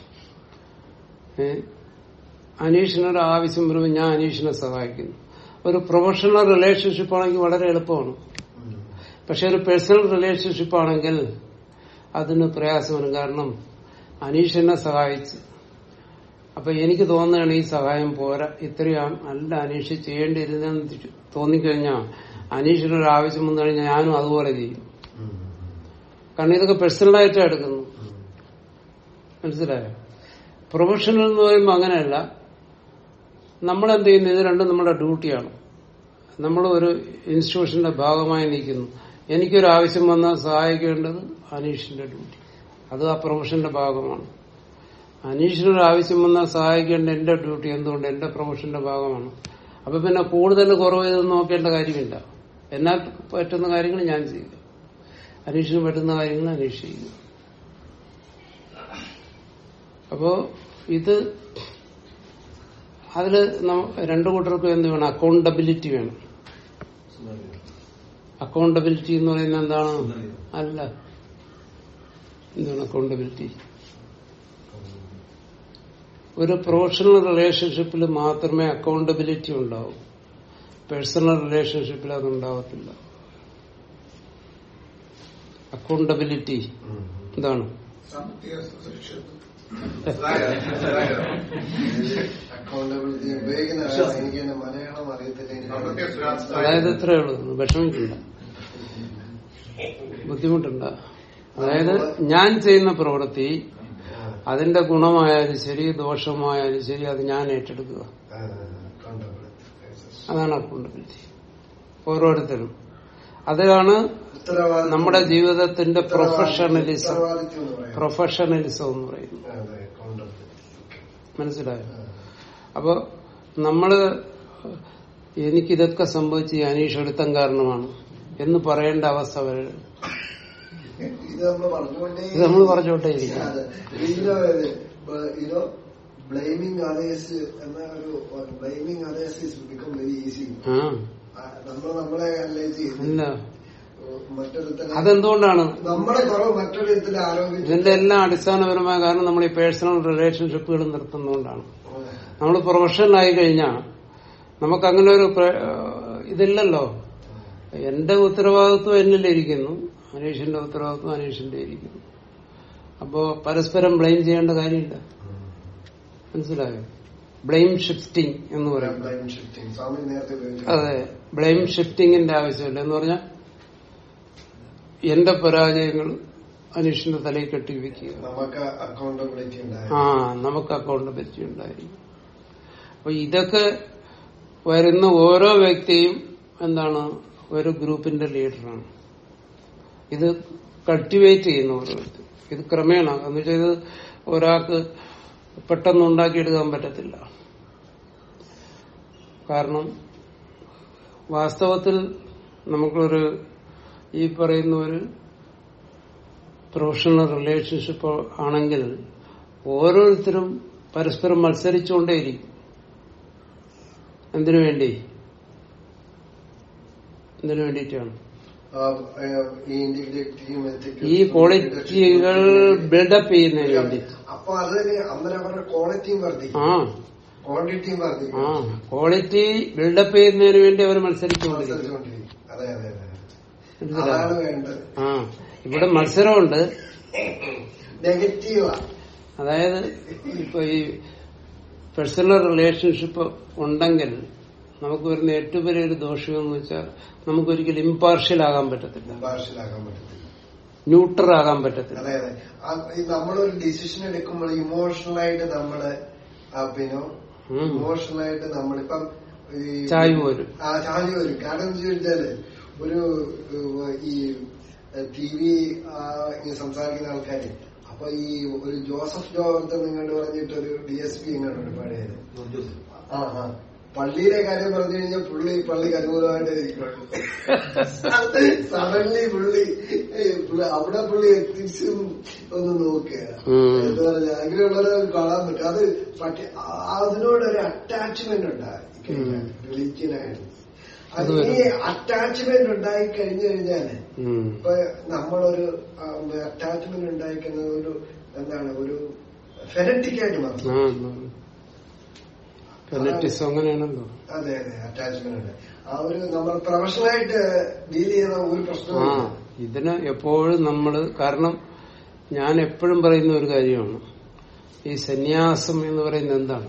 ഏ അനീഷിനൊരു ആവശ്യം വരുമ്പോൾ ഞാൻ അനീഷിനെ സഹായിക്കുന്നു ഒരു പ്രൊഫഷണൽ റിലേഷൻഷിപ്പ് ആണെങ്കിൽ വളരെ എളുപ്പമാണ് പക്ഷെ ഒരു പേഴ്സണൽ റിലേഷൻഷിപ്പ് ആണെങ്കിൽ അതിന് പ്രയാസം വരും കാരണം അനീഷ് എന്നെ സഹായിച്ച് അപ്പൊ എനിക്ക് തോന്നുകയാണ് ഈ സഹായം പോരാ ഇത്രയും അല്ല അനീഷ് ചെയ്യേണ്ടിയിരുന്നെന്ന് തി- തോന്നിക്കഴിഞ്ഞാൽ അനീഷിനൊരു ആവശ്യം വന്നു കഴിഞ്ഞാൽ ഞാനും അതുപോലെ ചെയ്യും കാരണം ഇതൊക്കെ പേഴ്സണലായിട്ടാണ് എടുക്കുന്നു മനസ്സിലായോ പ്രൊഫഷണൽ എന്ന് പറയുമ്പോൾ അങ്ങനെയല്ല നമ്മൾ എന്ത് ചെയ്യുന്നു ഇത് രണ്ടും നമ്മുടെ ഡ്യൂട്ടിയാണ് നമ്മൾ ഒരു ഇൻസ്റ്റിറ്റ്യൂഷന്റെ ഭാഗമായി നിൽക്കുന്നു എനിക്കൊരു ആവശ്യം വന്നാൽ സഹായിക്കേണ്ടത് അനീഷിന്റെ ഡ്യൂട്ടി അത് ആ പ്രൊഫഷന്റെ ഭാഗമാണ് അനീഷിനൊരു ആവശ്യം വന്നാൽ സഹായിക്കേണ്ട എന്റെ ഡ്യൂട്ടി എന്തുകൊണ്ട് എന്റെ പ്രൊഫഷന്റെ ഭാഗമാണ് അപ്പൊ പിന്നെ കൂടുതൽ കുറവ് ഇതൊന്നും നോക്കേണ്ട കാര്യമില്ല എന്നാൽ പറ്റുന്ന കാര്യങ്ങൾ ഞാൻ ചെയ്യുക അനീഷിന് പറ്റുന്ന കാര്യങ്ങൾ അനീഷ് ചെയ്യുക അപ്പോ ഇത് അതില് നമ്മ- രണ്ടു കൂട്ടർക്കും എന്ത് വേണം അക്കൗണ്ടബിലിറ്റി വേണം അക്കൗണ്ടബിലിറ്റി എന്ന് പറയുന്നത് എന്താണ് അല്ല എന്താണ് അക്കൗണ്ടബിലിറ്റി ഒരു പ്രൊഫഷണൽ റിലേഷൻഷിപ്പിൽ മാത്രമേ അക്കൗണ്ടബിലിറ്റി ഉണ്ടാവൂ പേഴ്സണൽ റിലേഷൻഷിപ്പിൽ അത് ഉണ്ടാവത്തില്ല അക്കൗണ്ടബിലിറ്റി എന്താണ് അക്കൗണ്ടബിലിറ്റി ഉപയോഗിക്കുന്ന ആളാണ്. എനിക്ക് എന്നെ മലയാളം അറിയത്തില്ല അതായത് ഇത്രയേ ഉള്ളൂ വിഷമിക്കണ്ട ബുദ്ധിമുട്ടുണ്ട് അതായത് ഞാൻ ചെയ്യുന്ന പ്രവൃത്തി അതിന്റെ ഗുണമായാലും ശരി ദോഷമായാലും ശരി അത് ഞാൻ ഏറ്റെടുക്കുക അക്കൗണ്ടബിലിറ്റി അതാണ് അക്കൗണ്ടബിലിറ്റി ഓരോരുത്തരും അതാണ് ഉത്തരവാദിത്വം നമ്മുടെ ജീവിതത്തിന്റെ പ്രൊഫഷണലിസം ഉത്തരവാദിത്വം എന്ന് പറയാം പ്രൊഫഷണലിസം എന്ന് പറയുന്നത് അതെ അക്കൗണ്ടബിലിറ്റി മനസ്സിലായോ അപ്പൊ നമ്മള് എനിക്കിതൊക്കെ സംഭവിച്ച് ഈ അനീഷ് എടുത്തം കാരണമാണ് എന്ന് പറയേണ്ട അവസ്ഥ വരെ ഇത് നമ്മൾ പറഞ്ഞുകൊണ്ടേ ഇത് നമ്മൾ പറഞ്ഞുകൊണ്ടേയിരിക്കും. അതെ. ഇതിലോ ഇതോ ബ്ലെയിമിങ് അതേഴ്സ് എന്ന ഒരു blaming others is become very easy ആ നമ്മൾ നമ്മളെ അനലൈസ് ചെയ്ത് ഇല്ല മറ്റൊരുത്തനെ അതെന്തുകൊണ്ടാണ് നമ്മുടെ കുറവ് മറ്റൊരുത്തരെ ആരോപിച്ചു ഇതിന്റെ എല്ലാം അടിസ്ഥാനപരമായ കാരണം നമ്മൾ ഈ പേഴ്സണൽ റിലേഷൻഷിപ്പുകൾ നിർത്തുന്നതുകൊണ്ടാണ് നമ്മൾ പ്രൊഫഷണലായി കഴിഞ്ഞാൽ നമുക്ക് അങ്ങനെ ഒരു പ്ര- ഇതില്ലല്ലോ എന്റെ ഉത്തരവാദിത്വം എന്നിലിരിക്കുന്നു അനീഷിന്റെ ഉത്തരവാദിത്വം അനീഷിന്റെ ഇരിക്കുന്നു അപ്പോ പരസ്പരം ബ്ലെയിം ചെയ്യേണ്ട കാര്യമില്ല മനസ്സിലായോ ബ്ലെയിം ഷിഫ്റ്റിംഗ് എന്ന് പറയും ബ്ലെയിം ഷിഫ്റ്റിംഗ് സ്വാമി നേരത്തെ ഉപയോഗിച്ചു അതെ ബ്ലെയിം ഷിഫ്റ്റിംഗിന്റെ ആവശ്യമില്ല എന്ന് പറഞ്ഞാൽ എന്റെ പരാജയങ്ങൾ അനീഷിന്റെ തലയിൽ കെട്ടി വെക്കുക നമുക്ക് അക്കൗണ്ടബിലിറ്റി ഉണ്ടായിരുന്നു ആ നമുക്ക് അക്കൗണ്ടബിലിറ്റി ഉണ്ടായിരിക്കും അപ്പൊ ഇതൊക്കെ വരുന്ന ഓരോ വ്യക്തിയും എന്താണ് ഒരു ഗ്രൂപ്പിന്റെ ലീഡറാണ് ഇത് കൾട്ടിവേറ്റ് ചെയ്യുന്ന ഓരോ വ്യക്തി ഇത് ക്രമേണ എന്ന് വെച്ചാൽ ഇത് ഒരാൾക്ക് പെട്ടെന്ന് ഉണ്ടാക്കിയെടുക്കാൻ പറ്റത്തില്ല കാരണം വാസ്തവത്തിൽ നമുക്കൊരു ഈ പറയുന്ന ഒരു പ്രൊഫഷണൽ റിലേഷൻഷിപ്പ് ആണെങ്കിൽ ഓരോരുത്തരും പരസ്പരം മത്സരിച്ചുകൊണ്ടേയിരിക്കും എന്തിനു വേണ്ടി ഇതിനു വേണ്ടിയിട്ടാണ് ആ, ആ, ഈ ഇന്റഗ്രിറ്റിയും ethics ഈ ക്വാളിറ്റികൾ ബിൽഡപ്പ് ചെയ്യുന്നതിന് വേണ്ടിയിട്ട് അപ്പൊ അത് അന്നേരം അവരുടെ ക്വാളിറ്റിയും വർദ്ധിക്കും ആ ക്വാണ്ടിറ്റിയും വർദ്ധിക്കും ആ ക്വാളിറ്റി ബിൽഡപ്പ് ചെയ്യുന്നതിന് വേണ്ടി അവർ മത്സരിച്ചുകൊണ്ടിരിക്കും മത്സരിച്ചുകൊണ്ടിരിക്കും. അതെ അതെ അതെ മനസ്സിലായോ? അതാണ് വേണ്ടത് ആ ഇവിടെ മത്സരമുണ്ട് നെഗറ്റീവാ അതായത് ഇപ്പൊ ഈ പേഴ്സണൽ റിലേഷൻഷിപ്പ് ഉണ്ടെങ്കിൽ നമുക്ക് വരുന്ന ഏറ്റവും വലിയൊരു ദോഷം എന്ന് വെച്ചാൽ നമുക്കൊരിക്കലും ഇമ്പാർഷ്യൽ ആകാൻ പറ്റത്തില്ല ഭാഷയിലാക്കാൻ പറ്റത്തില്ല ന്യൂട്രൽ ആകാൻ പറ്റത്തില്ല അതെ അതെ ആ, ഈ നമ്മളൊരു ഡിസിഷൻ എടുക്കുമ്പോൾ ഇമോഷണൽ ആയിട്ട് നമ്മള് ആ, പിന്നെ ഉം. ഇമോഷണൽ ആയിട്ട് നമ്മളിപ്പം ഈ ചായ്വ് വരും. ആ ചായ്വ് വരും കാരണം എന്താ ചോദിച്ചാല് ഒരു ഏഹ്, ഈ ടി വി സംസാരിക്കുന്ന ആൾക്കാര് അപ്പൊ ഈ ഒരു ജോസഫ് ജോർജ് നിങ്ങോട്ട് പറഞ്ഞിട്ട് ഒരു ഡി എസ് പി ഇങ്ങോട്ടുണ്ട് പഴയത് ആ ആ പള്ളിയിലെ കാര്യം പറഞ്ഞു കഴിഞ്ഞാൽ പുള്ളി പള്ളിക്ക് അനുകൂലമായിട്ട് ഇരിക്കുള്ളൂ സഡൻലി പുള്ളി ഏ, പുള്ളി- അവിടെ പുള്ളി എത്തിക്സും ഒന്ന് നോക്കുക ഉം. എന്താ പറയാ അങ്ങനെയുള്ളവരെ കാണാൻ പറ്റും അത് പക്ഷെ ആ- അതിനോടൊരു അറ്റാച്ച്മെന്റ് ഉണ്ടായി ഉം. റിലീജിയനായിട്ട് അത് അത് ഈ വരും. അറ്റാച്ച്മെന്റ് ഉണ്ടായി കഴിഞ്ഞു കഴിഞ്ഞാല് ഉം. ഇപ്പൊ നമ്മളൊരു അറ്റാച്ച്മെന്റ് ഉണ്ടായിരിക്കുന്നത് ഒരു എന്താണ് ഒരു ഫെനറ്റിക് ആയിട്ട് മാറും ആ, ഫെനറ്റിസം അങ്ങനെയാണല്ലോ അതെ അതെ അറ്റാച്ച്മെന്റ് ഉണ്ട് ആ ഒരു നമ്മൾ പ്രൊഫഷണലായിട്ട് ഡീൽ ചെയ്യുന്ന ഒരു ആ പ്രശ്നവും ഇതിന് എപ്പോഴും നമ്മള് കാരണം ഞാൻ എപ്പോഴും പറയുന്ന ഒരു കാര്യമാണ് ഈ സന്യാസം എന്ന് പറയുന്നത് എന്താണ്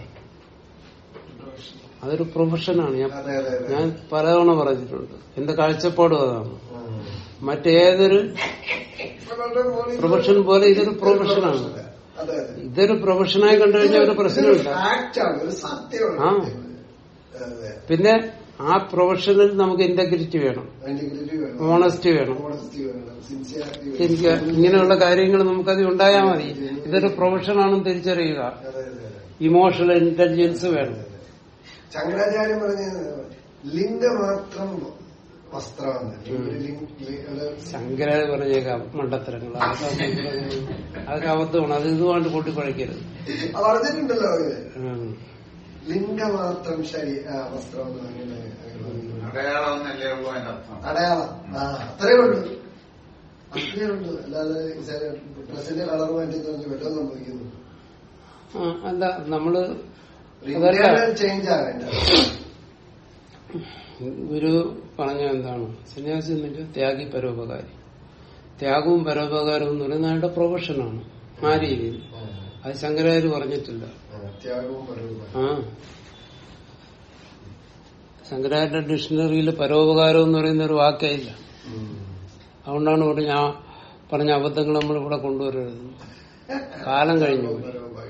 അതൊരു പ്രൊഫഷനാണ് ഞാൻ അതെ അതെ അതെ ഞാൻ പലതവണ പറഞ്ഞിട്ടുണ്ട് എന്റെ കാഴ്ചപ്പാടും അതാണ് ഉം. മറ്റേതൊരു നമ്മളുടെ മോളിൽ പ്രൊഫഷൻ പോലെ ഇതൊരു പ്രൊഫഷനാണ് അതെ അതെ ഇതൊരു പ്രൊഫഷനായി കണ്ടു കഴിഞ്ഞാൽ ഒരു പ്രശ്നമില്ല ഫാക്റ്റാണ് ഒരു സത്യമാണ് ആ. അതെ പിന്നെ ആ പ്രൊഫഷനിൽ നമുക്ക് ഇന്റഗ്രിറ്റി വേണം ഇന്റഗ്രിറ്റി വേണം ഓണസ്റ്റി വേണം ഓണസ്റ്റി വേണം സിൻസിയാരിറ്റി എനിക്ക് ഇങ്ങനെയുള്ള കാര്യങ്ങൾ നമുക്കത് ഉണ്ടായാൽ മതി ഇതൊരു പ്രൊഫഷനാണെന്ന് തിരിച്ചറിയുക അതെ അതെ അതെ ഇമോഷണൽ ഇന്റലിജൻസ് വേണം ശങ്കരാചാര്യം പറഞ്ഞ ലിംഗമാത്രം വസ്ത്രമാണ് ലിംഗ- ലി- അത് ശങ്കരാചാര്യ പറഞ്ഞേക്കാം മണ്ടത്തരങ്ങൾ അതൊക്കെ അതൊക്കെ അബദ്ധമാണ് അത് ഇതുമായിട്ട് കൂട്ടിക്കുഴയ്ക്കരുത് അത് പറഞ്ഞിട്ടുണ്ടല്ലോ അവര് ഉം. ലിംഗമാത്രം ശരി ആ, വസ്ത്രം എന്ന് അങ്ങനെ അങ്ങനെ പറഞ്ഞു. അടയാളം എന്നല്ലേ ഉള്ളൂ അതിന്റെ അർത്ഥം അടയാളം ആ അത്രേ ഉള്ളൂ അത്രേ ഉള്ളൂ അല്ലാതെ ഡ്രസ്സിന്റെ കളർ മാറ്റി തന്നെ വല്ലതും സംഭവിക്കുന്നു ആ, അല്ല നമ്മള് അതല്ല ചേഞ്ച് ആവേണ്ട ഗുരു പറഞ്ഞ എന്താണ് സന്യാസി എന്ന് വെച്ചാൽ ത്യാഗി പരോപകാരി ത്യാഗവും പരോപകാരവും എന്ന് പറയുന്നത് അയാളുടെ പ്രൊഫഷനാണ് ആ രീതിയിൽ അത് ശങ്കരാചാര്യ പറഞ്ഞിട്ടില്ല ത്യാഗവും പരവും ആ ശങ്കരാചാര്യ ഡിക്ഷണറിയിൽ പരോപകാരം എന്ന് പറയുന്ന ഒരു വാക്കേ ഇല്ല അതുകൊണ്ടാണ് ഇവിടെ ഞാൻ പറഞ്ഞ അബദ്ധങ്ങൾ നമ്മൾ ഇവിടെ കൊണ്ടുവരരുത് കാലം കഴിഞ്ഞു പോയി.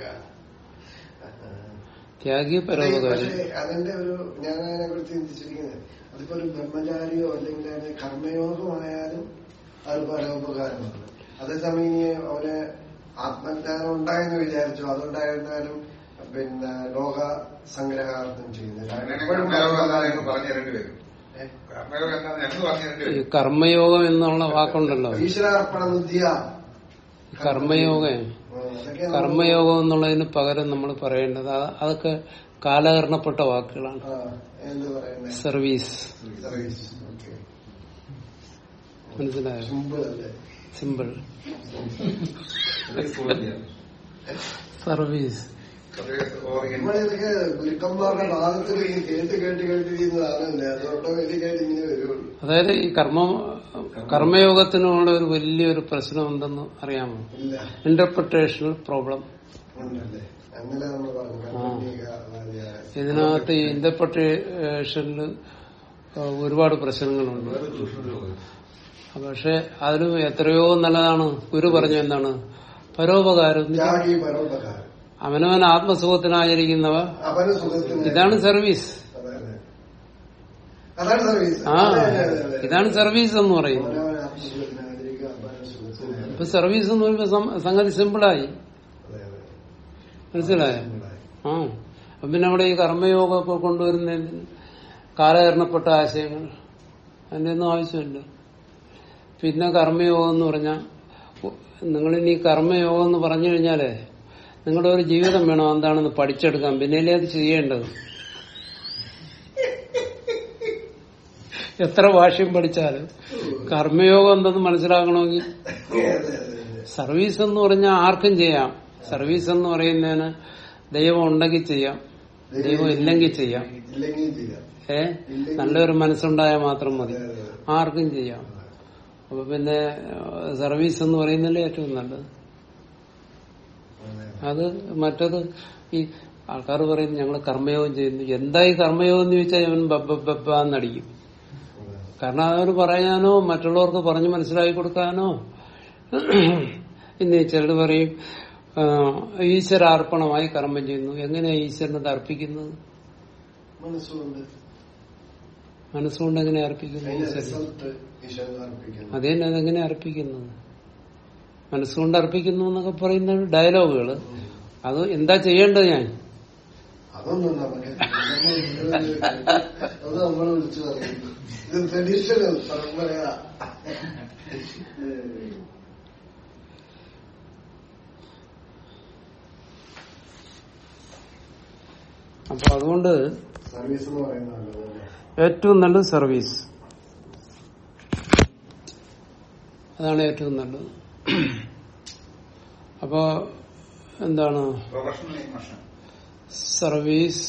ത്യാഗി പരോപകാരി പക്ഷേ അതിന്റെ ഒരു ഞാൻ അതിനെ കുറിച്ച് ചിന്തിച്ചിരിക്കുന്നത് അതിപ്പോ ഒരു ബ്രഹ്മചാരിയോ അല്ലെങ്കിൽ അതിന് കർമ്മയോഗമായാലും അത് പരോപകാരമാണ് അതേസമയം ഇനി അവന് ആത്മജ്ഞാനം ഉണ്ടായെന്ന് വിചാരിച്ചു അതുണ്ടായിരുന്നാലും പിന്നെ ലോക സംഗ്രഹാർത്ഥം ചെയ്യുന്നില്ല അങ്ങനെ എപ്പോഴും കർമ്മയോഗം എന്താ ഞങ്ങൾ പറഞ്ഞു തരേണ്ടി വരും ഏ? കർമ്മയോഗം എന്താ ഞങ്ങൾ പറഞ്ഞു തരേണ്ടി ഈ വരും കർമ്മയോഗം എന്നുള്ള വാക്കുണ്ടല്ലോ ഈശ്വരാർപ്പണ ബുദ്ധിയ കർമ്മയോഗം അതൊക്കെ കർമ്മയോഗം എന്നുള്ളതിന് പകരം നമ്മൾ പറയേണ്ടത് അത് അതൊക്കെ കാലഹരണപ്പെട്ട വാക്കുകളാണ് ആ, എന്ത് പറയുന്നത് സർവീസ് സർവീസ് ഓക്കെ മനസ്സിലായോ സിമ്പിൾ അല്ലേ സിമ്പിൾ സർവീസ് നമ്മളിതൊക്കെ ഗുരുക്കന്മാരുടെ ഭാഗത്തിൽ ഈ കേട്ട് കേട്ട് കേട്ടിരിക്കുന്നതാണല്ലേ അതുകൊണ്ട് വലിയ ഇങ്ങനെ വരുള്ളൂ അതായത് ഈ കർമ്മ കർമ്മയോഗത്തിനുള്ള ഒരു വലിയൊരു പ്രശ്നം എന്തെന്ന് അറിയാമോ ഇല്ല ഇന്റർപ്രിട്ടേഷണൽ പ്രോബ്ലം ഉണ്ടല്ലേ അങ്ങനെ നമ്മൾ പറഞ്ഞു കർമ്മീക ഇതിനകത്ത് ഈ ഇന്റർപ്രിട്ടേഷനിൽ ഒരുപാട് പ്രശ്നങ്ങളുണ്ട് പക്ഷെ അതിലും എത്രയോ നല്ലതാണ് ഗുരു പറഞ്ഞ എന്താണ് പരോപകാരം ത്യാഗി പരോപകാരം അവനവൻ ആത്മസുഖത്തിനായിരിക്കുന്നവ അവന് സുഖത്തിന് ഇതാണ് സർവീസ് അതെ, അതെ. അതാണ് സർവീസ് ആ അതെ, അതെ, അതെ, അതെ. ഇതാണ് സർവീസ് എന്ന് പറയുന്നത് അവനവൻ ആത്മസുഖത്തിനായിരിക്കുക അവന് സുഖത്തിന് ഇപ്പൊ സർവീസ് എന്ന് പറയുമ്പോ സം- സംഗതി സിമ്പിളായി അതെ അതെ മനസ്സിലായോ ആ അപ്പൊ പിന്നെ അവിടെ ഈ കർമ്മയോഗമൊക്കെ കൊണ്ടുവരുന്നതിന് കാലഹരണപ്പെട്ട ആശയങ്ങൾ അതിന്റെ ഒന്നും ആവശ്യമില്ല പിന്നെ കർമ്മയോഗം എന്ന് പറഞ്ഞാൽ നിങ്ങളിനി കർമ്മയോഗം എന്ന് പറഞ്ഞു കഴിഞ്ഞാലേ നിങ്ങളുടെ ഒരു ജീവിതം വേണം എന്താണെന്ന് പഠിച്ചെടുക്കാൻ പിന്നെയല്ലേ അത് ചെയ്യേണ്ടത് എത്ര ഭാഷ്യം പഠിച്ചാലും കർമ്മയോഗം എന്തെന്ന് മനസ്സിലാക്കണമെങ്കിൽ അതെ അതെ അതെ സർവീസ് എന്ന് പറഞ്ഞാൽ ആർക്കും ചെയ്യാം സർവീസ് എന്ന് പറയുന്നതിന് ദൈവം ഉണ്ടെങ്കിൽ ചെയ്യാം ദൈവം ഇല്ലെങ്കിൽ ചെയ്യാം ഇല്ലെങ്കിൽ ചെയ്യാം ഏ നല്ലൊരു മനസ്സുണ്ടായാൽ മാത്രം മതി ആർക്കും ചെയ്യാം അപ്പൊ പിന്നെ ഏഹ്, സർവീസ് എന്ന് പറയുന്നതല്ലേ ഏറ്റവും നല്ലത് അതെ. അത് മറ്റത് ഈ ആൾക്കാർ പറയുന്നു ഞങ്ങൾ കർമ്മയോഗം ചെയ്യുന്നു എന്താ ഈ കർമ്മയോഗം എന്ന് ചോദിച്ചാൽ അവൻ ബബ്ബ ബബ്ബാന്നടിക്കും അതെ. കാരണം അവന് പറയാനോ മറ്റുള്ളവർക്ക് പറഞ്ഞു മനസ്സിലാക്കി കൊടുക്കാനോ ഇന്ന് ചിലർ പറയും ആ, ഈശ്വരാർപ്പണമായി കർമ്മം ചെയ്യുന്നു എങ്ങനെയാ ഈശ്വരനത് അർപ്പിക്കുന്നത് മനസ്സുകൊണ്ട് മനസ്സുകൊണ്ട് എങ്ങനെ അർപ്പിക്കുന്നു അതിന്റെ ഈശ്വരൻ റിസൾട്ട് ഈശ്വരൻ അർപ്പിക്കുന്നു അത് തന്നെ അതെങ്ങനെ അർപ്പിക്കുന്നത് മനസ്സുകൊണ്ട് അർപ്പിക്കുന്നു എന്നൊക്കെ പറയുന്ന ഡയലോഗുകള് അത് എന്താ ചെയ്യേണ്ടത് ഞാൻ അതൊന്നും നമുക്ക് നമ്മൾ ഇതില് അത് നമ്മൾ വിളിച്ചു പറയും ഇത് ട്രഡീഷണൽ പരമ്പരയാ അപ്പൊ അതുകൊണ്ട് സർവീസ് എന്ന് പറയുന്നത് നല്ലതല്ലേ? ഏറ്റവും നല്ലത് സർവീസ് അതാണ് ഏറ്റവും നല്ലത് അപ്പോ എന്താണ് professional emotion service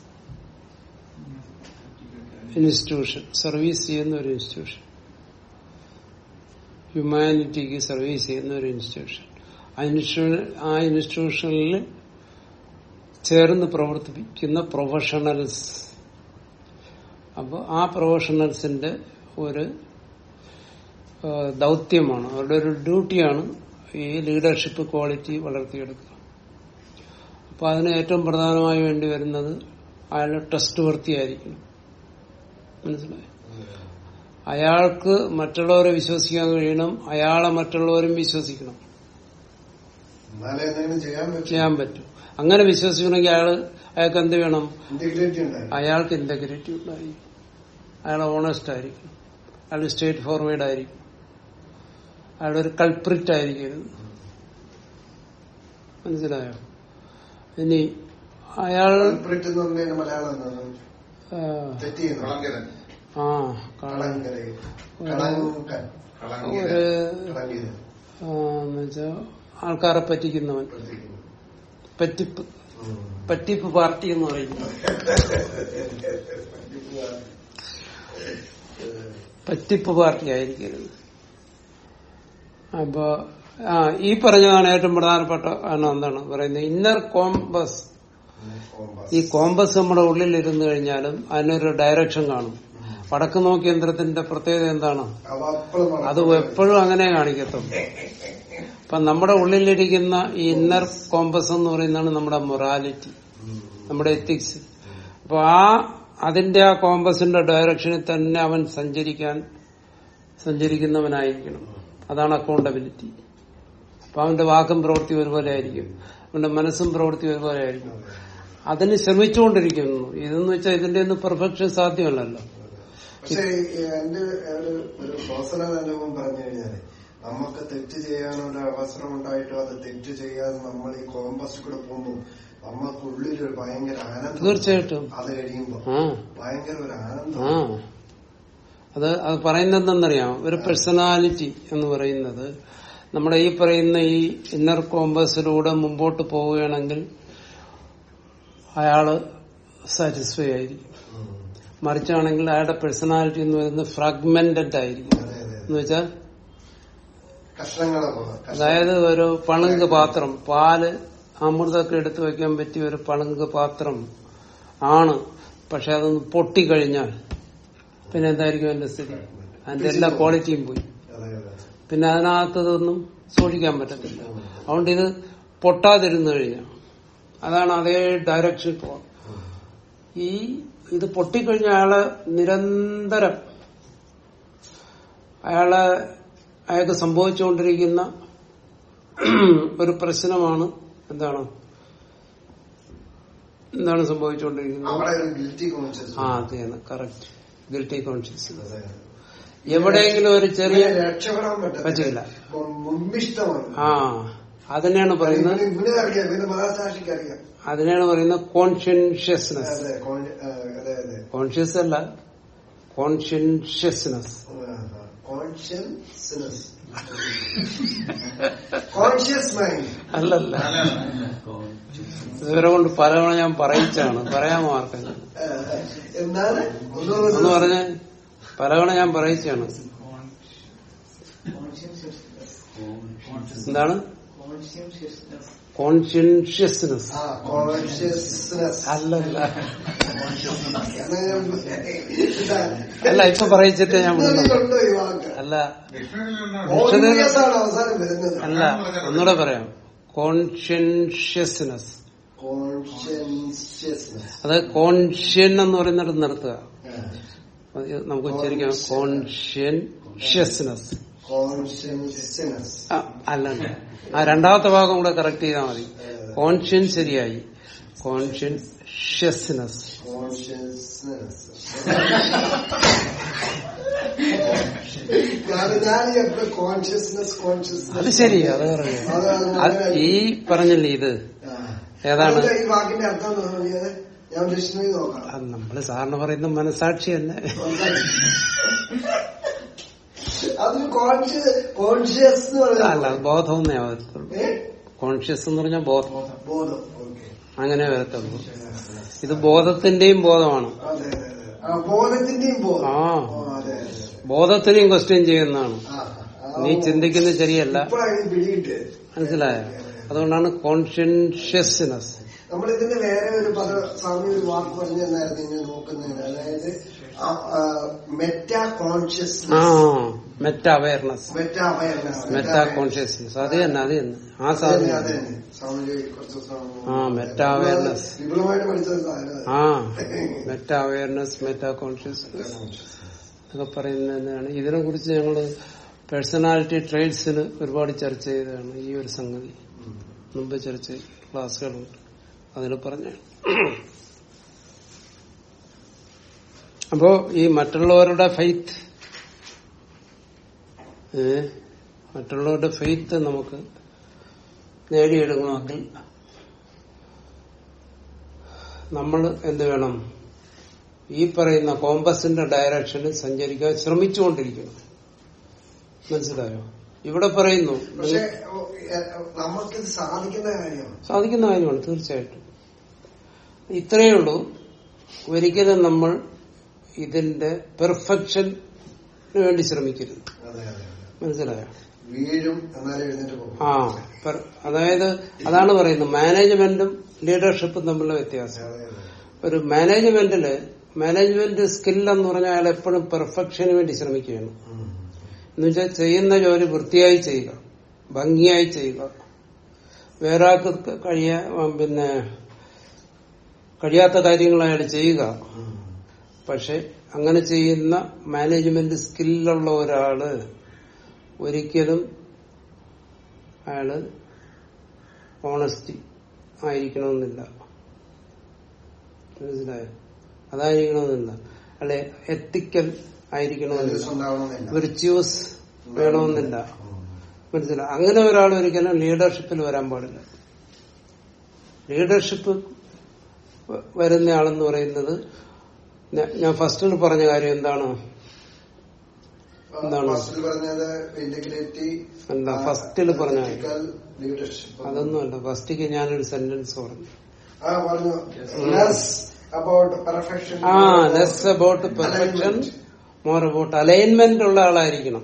institution service ചെയ്യുന്ന ഒരു ഇൻസ്റ്റിറ്റ്യൂഷൻ ഹ്യൂമാനിറ്റിക്ക് സർവീസ് ചെയ്യുന്ന ഒരു ഇൻസ്റ്റിറ്റ്യൂഷൻ ആ ഇൻസ്റ്റിറ്റ്യൂ- ആ ഇൻസ്റ്റിറ്റ്യൂഷനിൽ ചേർന്ന് പ്രവർത്തിപ്പിക്കുന്ന പ്രൊഫഷണൽസ് അപ്പോൾ ആ പ്രൊഫഷണൽസിന്റെ ഒരു ആ, ദൗത്യമാണ് അവരുടെ ഒരു ഡ്യൂട്ടിയാണ് ഈ ലീഡർഷിപ്പ് ക്വാളിറ്റി വളർത്തിയെടുക്കുക അപ്പൊ അതിന് ഏറ്റവും പ്രധാനമായി വേണ്ടി വരുന്നത് അയാൾ ട്രസ്റ്റ് വർത്തിയായിരിക്കണം മനസ്സിലായി അയാൾക്ക് മറ്റുള്ളവരെ വിശ്വസിക്കാൻ കഴിയണം അയാളെ മറ്റുള്ളവരും വിശ്വസിക്കണം എന്നാലേ എന്തെങ്കിലും ചെയ്യാൻ പറ്റും ചെയ്യാൻ പറ്റും അങ്ങനെ വിശ്വസിക്കണമെങ്കിൽ അയാൾ അയാൾക്ക് എന്ത് വേണം ഇന്റഗ്രിറ്റി ഉണ്ടായിരുന്നു അയാൾക്ക് ഇന്റഗ്രിറ്റി ഉണ്ടായിരിക്കും അയാൾ ഓണസ്റ്റ് ആയിരിക്കും അയാൾ സ്റ്റേറ്റ് ഫോർവേഡ് ആയിരിക്കും അയാൾ ഒരു കൾപ്രിറ്റ് ആയിരിക്കരുത് മനസ്സിലായോ ഇനി അയാൾ കൾപ്രിറ്റ് എന്ന് പറഞ്ഞതിന്റെ മലയാളം എന്താണ് ആ, തെറ്റ് ചെയ്യുന്നു കളങ്കിതൻ ആ കാണാൻ കളങ്കരെ കളങ്കൻ കളങ്കിതൻ ഒരു കളങ്കിതൻ ആ, എന്നുവെച്ചാ ആൾക്കാരെ പറ്റിക്കുന്നവൻ പ്രവർത്തിക്കുന്നു. പറ്റിപ്പ് ഉം. പറ്റിപ്പ് പാർട്ടി എന്ന് പറയുന്നത് പറ്റിപ്പ് പാർട്ടി ആയിരിക്കരുത് അപ്പൊ ആ ഈ പറഞ്ഞതാണ് ഏറ്റവും പ്രധാനപ്പെട്ട കാരണം എന്താണ് പറയുന്നത് ഇന്നർ കോമ്പസ് കോമ്പസ്. ഈ കോമ്പസ് നമ്മുടെ ഉള്ളിൽ ഇരുന്ന് കഴിഞ്ഞാലും അതിനൊരു ഡയറക്ഷൻ കാണും വടക്ക് നോക്കി യന്ത്രത്തിന്റെ പ്രത്യേകത എന്താണ് അവ അപ്പളും അത് എപ്പോഴും അങ്ങനെ കാണിക്കത്തുള്ളൂ അപ്പൊ നമ്മുടെ ഉള്ളിലിരിക്കുന്ന ഈ ഇന്നർ കോമ്പസ് എന്ന് പറയുന്നതാണ് നമ്മുടെ മൊറാലിറ്റി നമ്മുടെ എത്തിക്സ് അപ്പൊ ആ അതിന്റെ ആ കോമ്പസിന്റെ ഡയറക്ഷനിൽ തന്നെ അവൻ സഞ്ചരിക്കാൻ സഞ്ചരിക്കുന്നവനായിരിക്കണം അതാണ് അക്കൗണ്ടബിലിറ്റി അപ്പൊ അവന്റെ വാക്കും പ്രവൃത്തി ഒരുപോലെ ആയിരിക്കും അവന്റെ മനസ്സും പ്രവൃത്തി ഒരുപോലെ ആയിരിക്കും അതിന് ശ്രമിച്ചുകൊണ്ടിരിക്കുന്നു ഇതെന്ന് വെച്ചാൽ ഇതിന്റെ ഒന്നും പെർഫെക്ഷൻ സാധ്യമല്ലല്ലോ പക്ഷെ എന്റെ ഒരു ഒരു പേഴ്സണൽ അനുഭവം പറഞ്ഞു കഴിഞ്ഞാല് നമുക്ക് തെറ്റ് ചെയ്യാനുള്ള അവസരം ഉണ്ടായിട്ടും അത് തെറ്റ് ചെയ്യാതെ നമ്മൾ ഈ കോമ്പസ് കൂടെ പോകുമ്പോൾ നമുക്ക് ഉള്ളിലൊരു ഭയങ്കര ആനന്ദം തീർച്ചയായിട്ടും അത് കഴിയുമ്പോ ആ ഭയങ്കര ഒരു ആനന്ദം ആ അത് അത് പറയുന്നത് എന്തെന്നറിയാം ഒരു പേഴ്സണാലിറ്റി എന്ന് പറയുന്നത് നമ്മുടെ ഈ പറയുന്ന ഈ ഇന്നർ കോമ്പസിലൂടെ മുമ്പോട്ട് പോവുകയാണെങ്കിൽ അയാള് സാറ്റിസ്ഫൈ ആയിരിക്കും ഉം. മറിച്ചാണെങ്കിൽ അയാളുടെ പേഴ്സണാലിറ്റി എന്ന് പറയുന്നത് ഫ്രാഗ്മെന്റഡ് ആയിരിക്കും അതെ അതെ എന്ന് വെച്ചാൽ കഷ്ണങ്ങളെ പോലെ കഷ്ണം. അതായത് ഒരു പളുങ്ക് പാത്രം പാല് അമൃതൊക്കെ എടുത്തു വെക്കാൻ പറ്റിയ ഒരു പളുങ്ക് പാത്രം ആണ് പക്ഷെ അതൊന്ന് പൊട്ടിക്കഴിഞ്ഞാൽ പിന്നെ എന്തായിരിക്കും അതിന്റെ സ്ഥിതി അതിന്റെ എല്ലാ ക്വാളിറ്റിയും പോയി അതെ അതെ പിന്നെ അതിനകത്തതൊന്നും സൂക്ഷിക്കാൻ പറ്റത്തില്ല അതുകൊണ്ട് ഇത് പൊട്ടാതിരുന്നു കഴിഞ്ഞാൽ അതാണ് അതേ ഡയറക്ഷൻ പോവാം ഈ ഇത് പൊട്ടിക്കഴിഞ്ഞ അയാള് നിരന്തരം അയാളെ അയാൾക്ക് സംഭവിച്ചുകൊണ്ടിരിക്കുന്ന ഒരു പ്രശ്നമാണ് എന്താണ് എന്താണ് സംഭവിച്ചുകൊണ്ടിരിക്കുന്നത് അവിടെ ഒരു ഗിൽറ്റി കോൺഷ്യസ് ആ അത് തന്നെ കറക്റ്റ് ഗിൽറ്റി കോൺഷ്യസ് അതെ എവിടെയെങ്കിലും ഒരു ചെറിയ ഇങ്ങനെ രക്ഷപ്പെടാൻ പറ്റില്ല. പറ്റില്ല മുമ്പിഷ്ടമാണ് ആ അതിനെയാണ് പറയുന്നത് ഇവന് ഇവനെ അറിയാം ഇവന്റെ മനസാക്ഷിക്ക് അറിയാം അതിനെയാണ് പറയുന്നത് കോൺഷ്യൻഷ്യസ്നെസ് അതെ കോൺ- ആ, അതെ അതെ കോൺഷ്യസ് അല്ല കോൺഷ്യൻഷ്യസ്നെസ് കോൺഷ്യൻസ്നെസ് കോൺഷ്യസ് മൈൻഡ് അല്ലല്ല ഇവരെ കൊണ്ട് പലവണ ഞാൻ പറയിച്ചാണ് പറയാമോ ആർക്കെങ്കിലും എന്താണ് എന്ന് ഒന്നുകൂടെ പറഞ്ഞ പലവണ ഞാൻ പറയിച്ചാണ് എന്താണ് കോൺഷ്യൻഷ്യസ്നെസ് ആ കോൺഷ്യസ്നെസ് അല്ലല്ല അല്ല ഇപ്പൊ പറയിച്ചിട്ട് ഞാൻ വിടുന്നത് ഉണ്ടോ ഈ വാക്ക് അല്ല ഡിക്ഷണറിയിലുണ്ടാവും Obvious ആണ് അവസാനം വരുന്നത് അല്ല ഒന്നുകൂടെ പറയാം കോൺഷ്യൻഷ്യസ്നെസ് കോൺഷ്യൻഷ്യസ്നെസ് അത് കോൺഷ്യൻ എന്ന് പറയുന്നിടത്ത് നിർത്തുക അത് നമുക്ക് ഉച്ചരിക്കാം കോൺഷ്യൻഷ്യസ്നെസ് കോൺഷ്യൻഷ്യസ്നെസ് അല്ലല്ല ആ രണ്ടാമത്തെ ഭാഗം കൂടെ കറക്റ്റ് ചെയ്താൽ മതി കോൺഷ്യൻ ശരിയായി കോൺഷ്യൻഷ്യസ്നെസ് കോൺഷ്യസ്നെസ് കാരണം ഞാൻ എപ്പോഴും കോൺഷ്യസ്നെസ് അത് കോൺഷ്യസ്നെസ് ശരി അത് പറഞ്ഞു അത് അത് ഈ പറഞ്ഞില്ലേ ഇത് ഏതാണ്? ഈ വാക്കിന്റെ അർത്ഥം എന്താ പറഞ്ഞത് ഞാൻ ഡിക്ഷണറി നോക്കാം അത് നമ്മള് സാറിന് പറയുന്ന മനസാക്ഷി തന്നെ അതിന് കോൺഷ്യസ് കോൺഷ്യസ് എന്ന് അല്ല പറഞ്ഞാൽ അത് ബോധമൊന്നേ ആവത്തുള്ളൂ ഏ? കോൺഷ്യസ് എന്ന് പറഞ്ഞാൽ ബോധം ബോധം ഓക്കെ അങ്ങനെ വരത്തുള്ളൂ ഇത് ബോധത്തിന്റെയും ബോധമാണ് അതെ അതെ അതെ ആ ബോധത്തിന്റെയും ബോധം ആ. ഓ, അതെ അതെ ബോധത്തിനെയും ക്വസ്റ്റ്യൻ ചെയ്യുന്നതാണ് ആ, ആ, നീ ചിന്തിക്കുന്നത് ശരിയല്ല ഇപ്പോഴാണ് ഈ പിടിയിട്ട് മനസ്സിലായോ അതുകൊണ്ടാണ് കോൺഷ്യൻഷ്യസ്നെസ് നമ്മൾ ഇതിന് വേറെ ഒരു പദ സ്വാമി ഒരു വാക്ക് പറഞ്ഞു തന്നായിരുന്നു ഇങ്ങനെ നോക്കുന്നതിന് അതായത് meta ah consciousness meta awareness meta awareness meta consciousness അത് തന്നെ അത് തന്നെ ആ അതെ സാധനം അതെ സ്വാമിജി കുറച്ച് ദിവസം മുമ്പ് ആ, meta awareness. വിപുലമായിട്ട് പഠിച്ചത് സാധനം ആ മെറ്റ അവയർനെസ് മെറ്റ കോൺഷ്യസ്നെസ് എന്നൊക്കെ പറയുന്നതാണ് ഇതിനെ കുറിച്ച് ഞങ്ങള് പേഴ്സണാലിറ്റി ട്രേഡ്സിന് ഒരുപാട് ചർച്ച ചെയ്തതാണ് ഈ ഒരു സംഗതി മുമ്പ് ചർച്ച ചെയ്ത ക്ലാസ്സുകളുണ്ട് അതിൽ പറഞ്ഞ അപ്പോ ഈ മറ്റുള്ളവരുടെ ഫെയ്ത്ത് ഏ മറ്റുള്ളവരുടെ ഫെയ്ത്ത് നമുക്ക് നേടിയെടുക്കണമെങ്കിൽ നമ്മൾ എന്ത് വേണം ഈ പറയുന്ന കോമ്പസിന്റെ ഡയറക്ഷനിൽ സഞ്ചരിക്കാൻ ശ്രമിച്ചുകൊണ്ടിരിക്കണം മനസ്സിലായോ ഇവിടെ പറയുന്നു പക്ഷെ ഓ, എ, നമുക്കിത് സാധിക്കുന്ന കാര്യമാണ് സാധിക്കുന്ന കാര്യമാണ് തീർച്ചയായിട്ടും ഇത്രയേ ഉള്ളൂ ഒരിക്കലും നമ്മൾ ഇതിന്റെ പെർഫെക്ഷന് വേണ്ടി ശ്രമിക്കരുത് അതെ അതെ അതെ മനസ്സിലായോ വീഴും എന്നാലും എഴുന്നേറ്റ് പോകും ആ per- അതായത് അതാണ് പറയുന്നത് മാനേജ്മെന്റും ലീഡർഷിപ്പും തമ്മിലുള്ള വ്യത്യാസം അതെ അതെ ഒരു മാനേജ്മെന്റില് മാനേജ്മെന്റ് സ്കിൽ എന്ന് പറഞ്ഞാൽ അയാൾ എപ്പോഴും പെർഫെക്ഷന് വേണ്ടി ശ്രമിക്കുകയാണ് ഉം. എന്നുവെച്ചാൽ ചെയ്യുന്ന ജോലി വൃത്തിയായി ചെയ്യുക ഭംഗിയായി ചെയ്യുക വേറെ ആൾക്ക് കഴിയ പിന്നെ കഴിയാത്ത കാര്യങ്ങൾ അയാൾ ചെയ്യുക ഉം. പക്ഷെ അങ്ങനെ ചെയ്യുന്ന മാനേജ്മെന്റ് സ്കില്ലുള്ള ഒരാള് ഒരിക്കലും അയാള് ഓണസ്റ്റി ആയിരിക്കണമെന്നില്ല മനസ്സിലായോ അതായിരിക്കണമെന്നില്ല അല്ലെ എത്തിക്കൽ ആയിരിക്കണമെന്നില്ല ഉണ്ടാവണമെന്നില്ല വിർച്യൂസ് വേണമെന്നില്ല മനസ്സിലായി അങ്ങനെ ഒരാൾ ഒരിക്കലും ലീഡർഷിപ്പിൽ വരാൻ പാടില്ല ലീഡർഷിപ്പ് വ- വരുന്ന ആളെന്ന് പറയുന്നത് ഞാ- ഞാൻ ഫസ്റ്റിൽ പറഞ്ഞ കാര്യം എന്താണ് എന്താണ്? ഫസ്റ്റിൽ പറഞ്ഞത് ഇന്റഗ്രിറ്റി എന്താ ഫസ്റ്റിൽ പറഞ്ഞ കാര്യം ലീഡർഷിപ്പ് അതൊന്നുമല്ല ഫസ്റ്റിക്ക് ഞാനൊരു സെന്റൻസ് പറഞ്ഞു ആ പറഞ്ഞു less about perfection ah less about perfection more about alignment ഉള്ള ആളായിരിക്കണം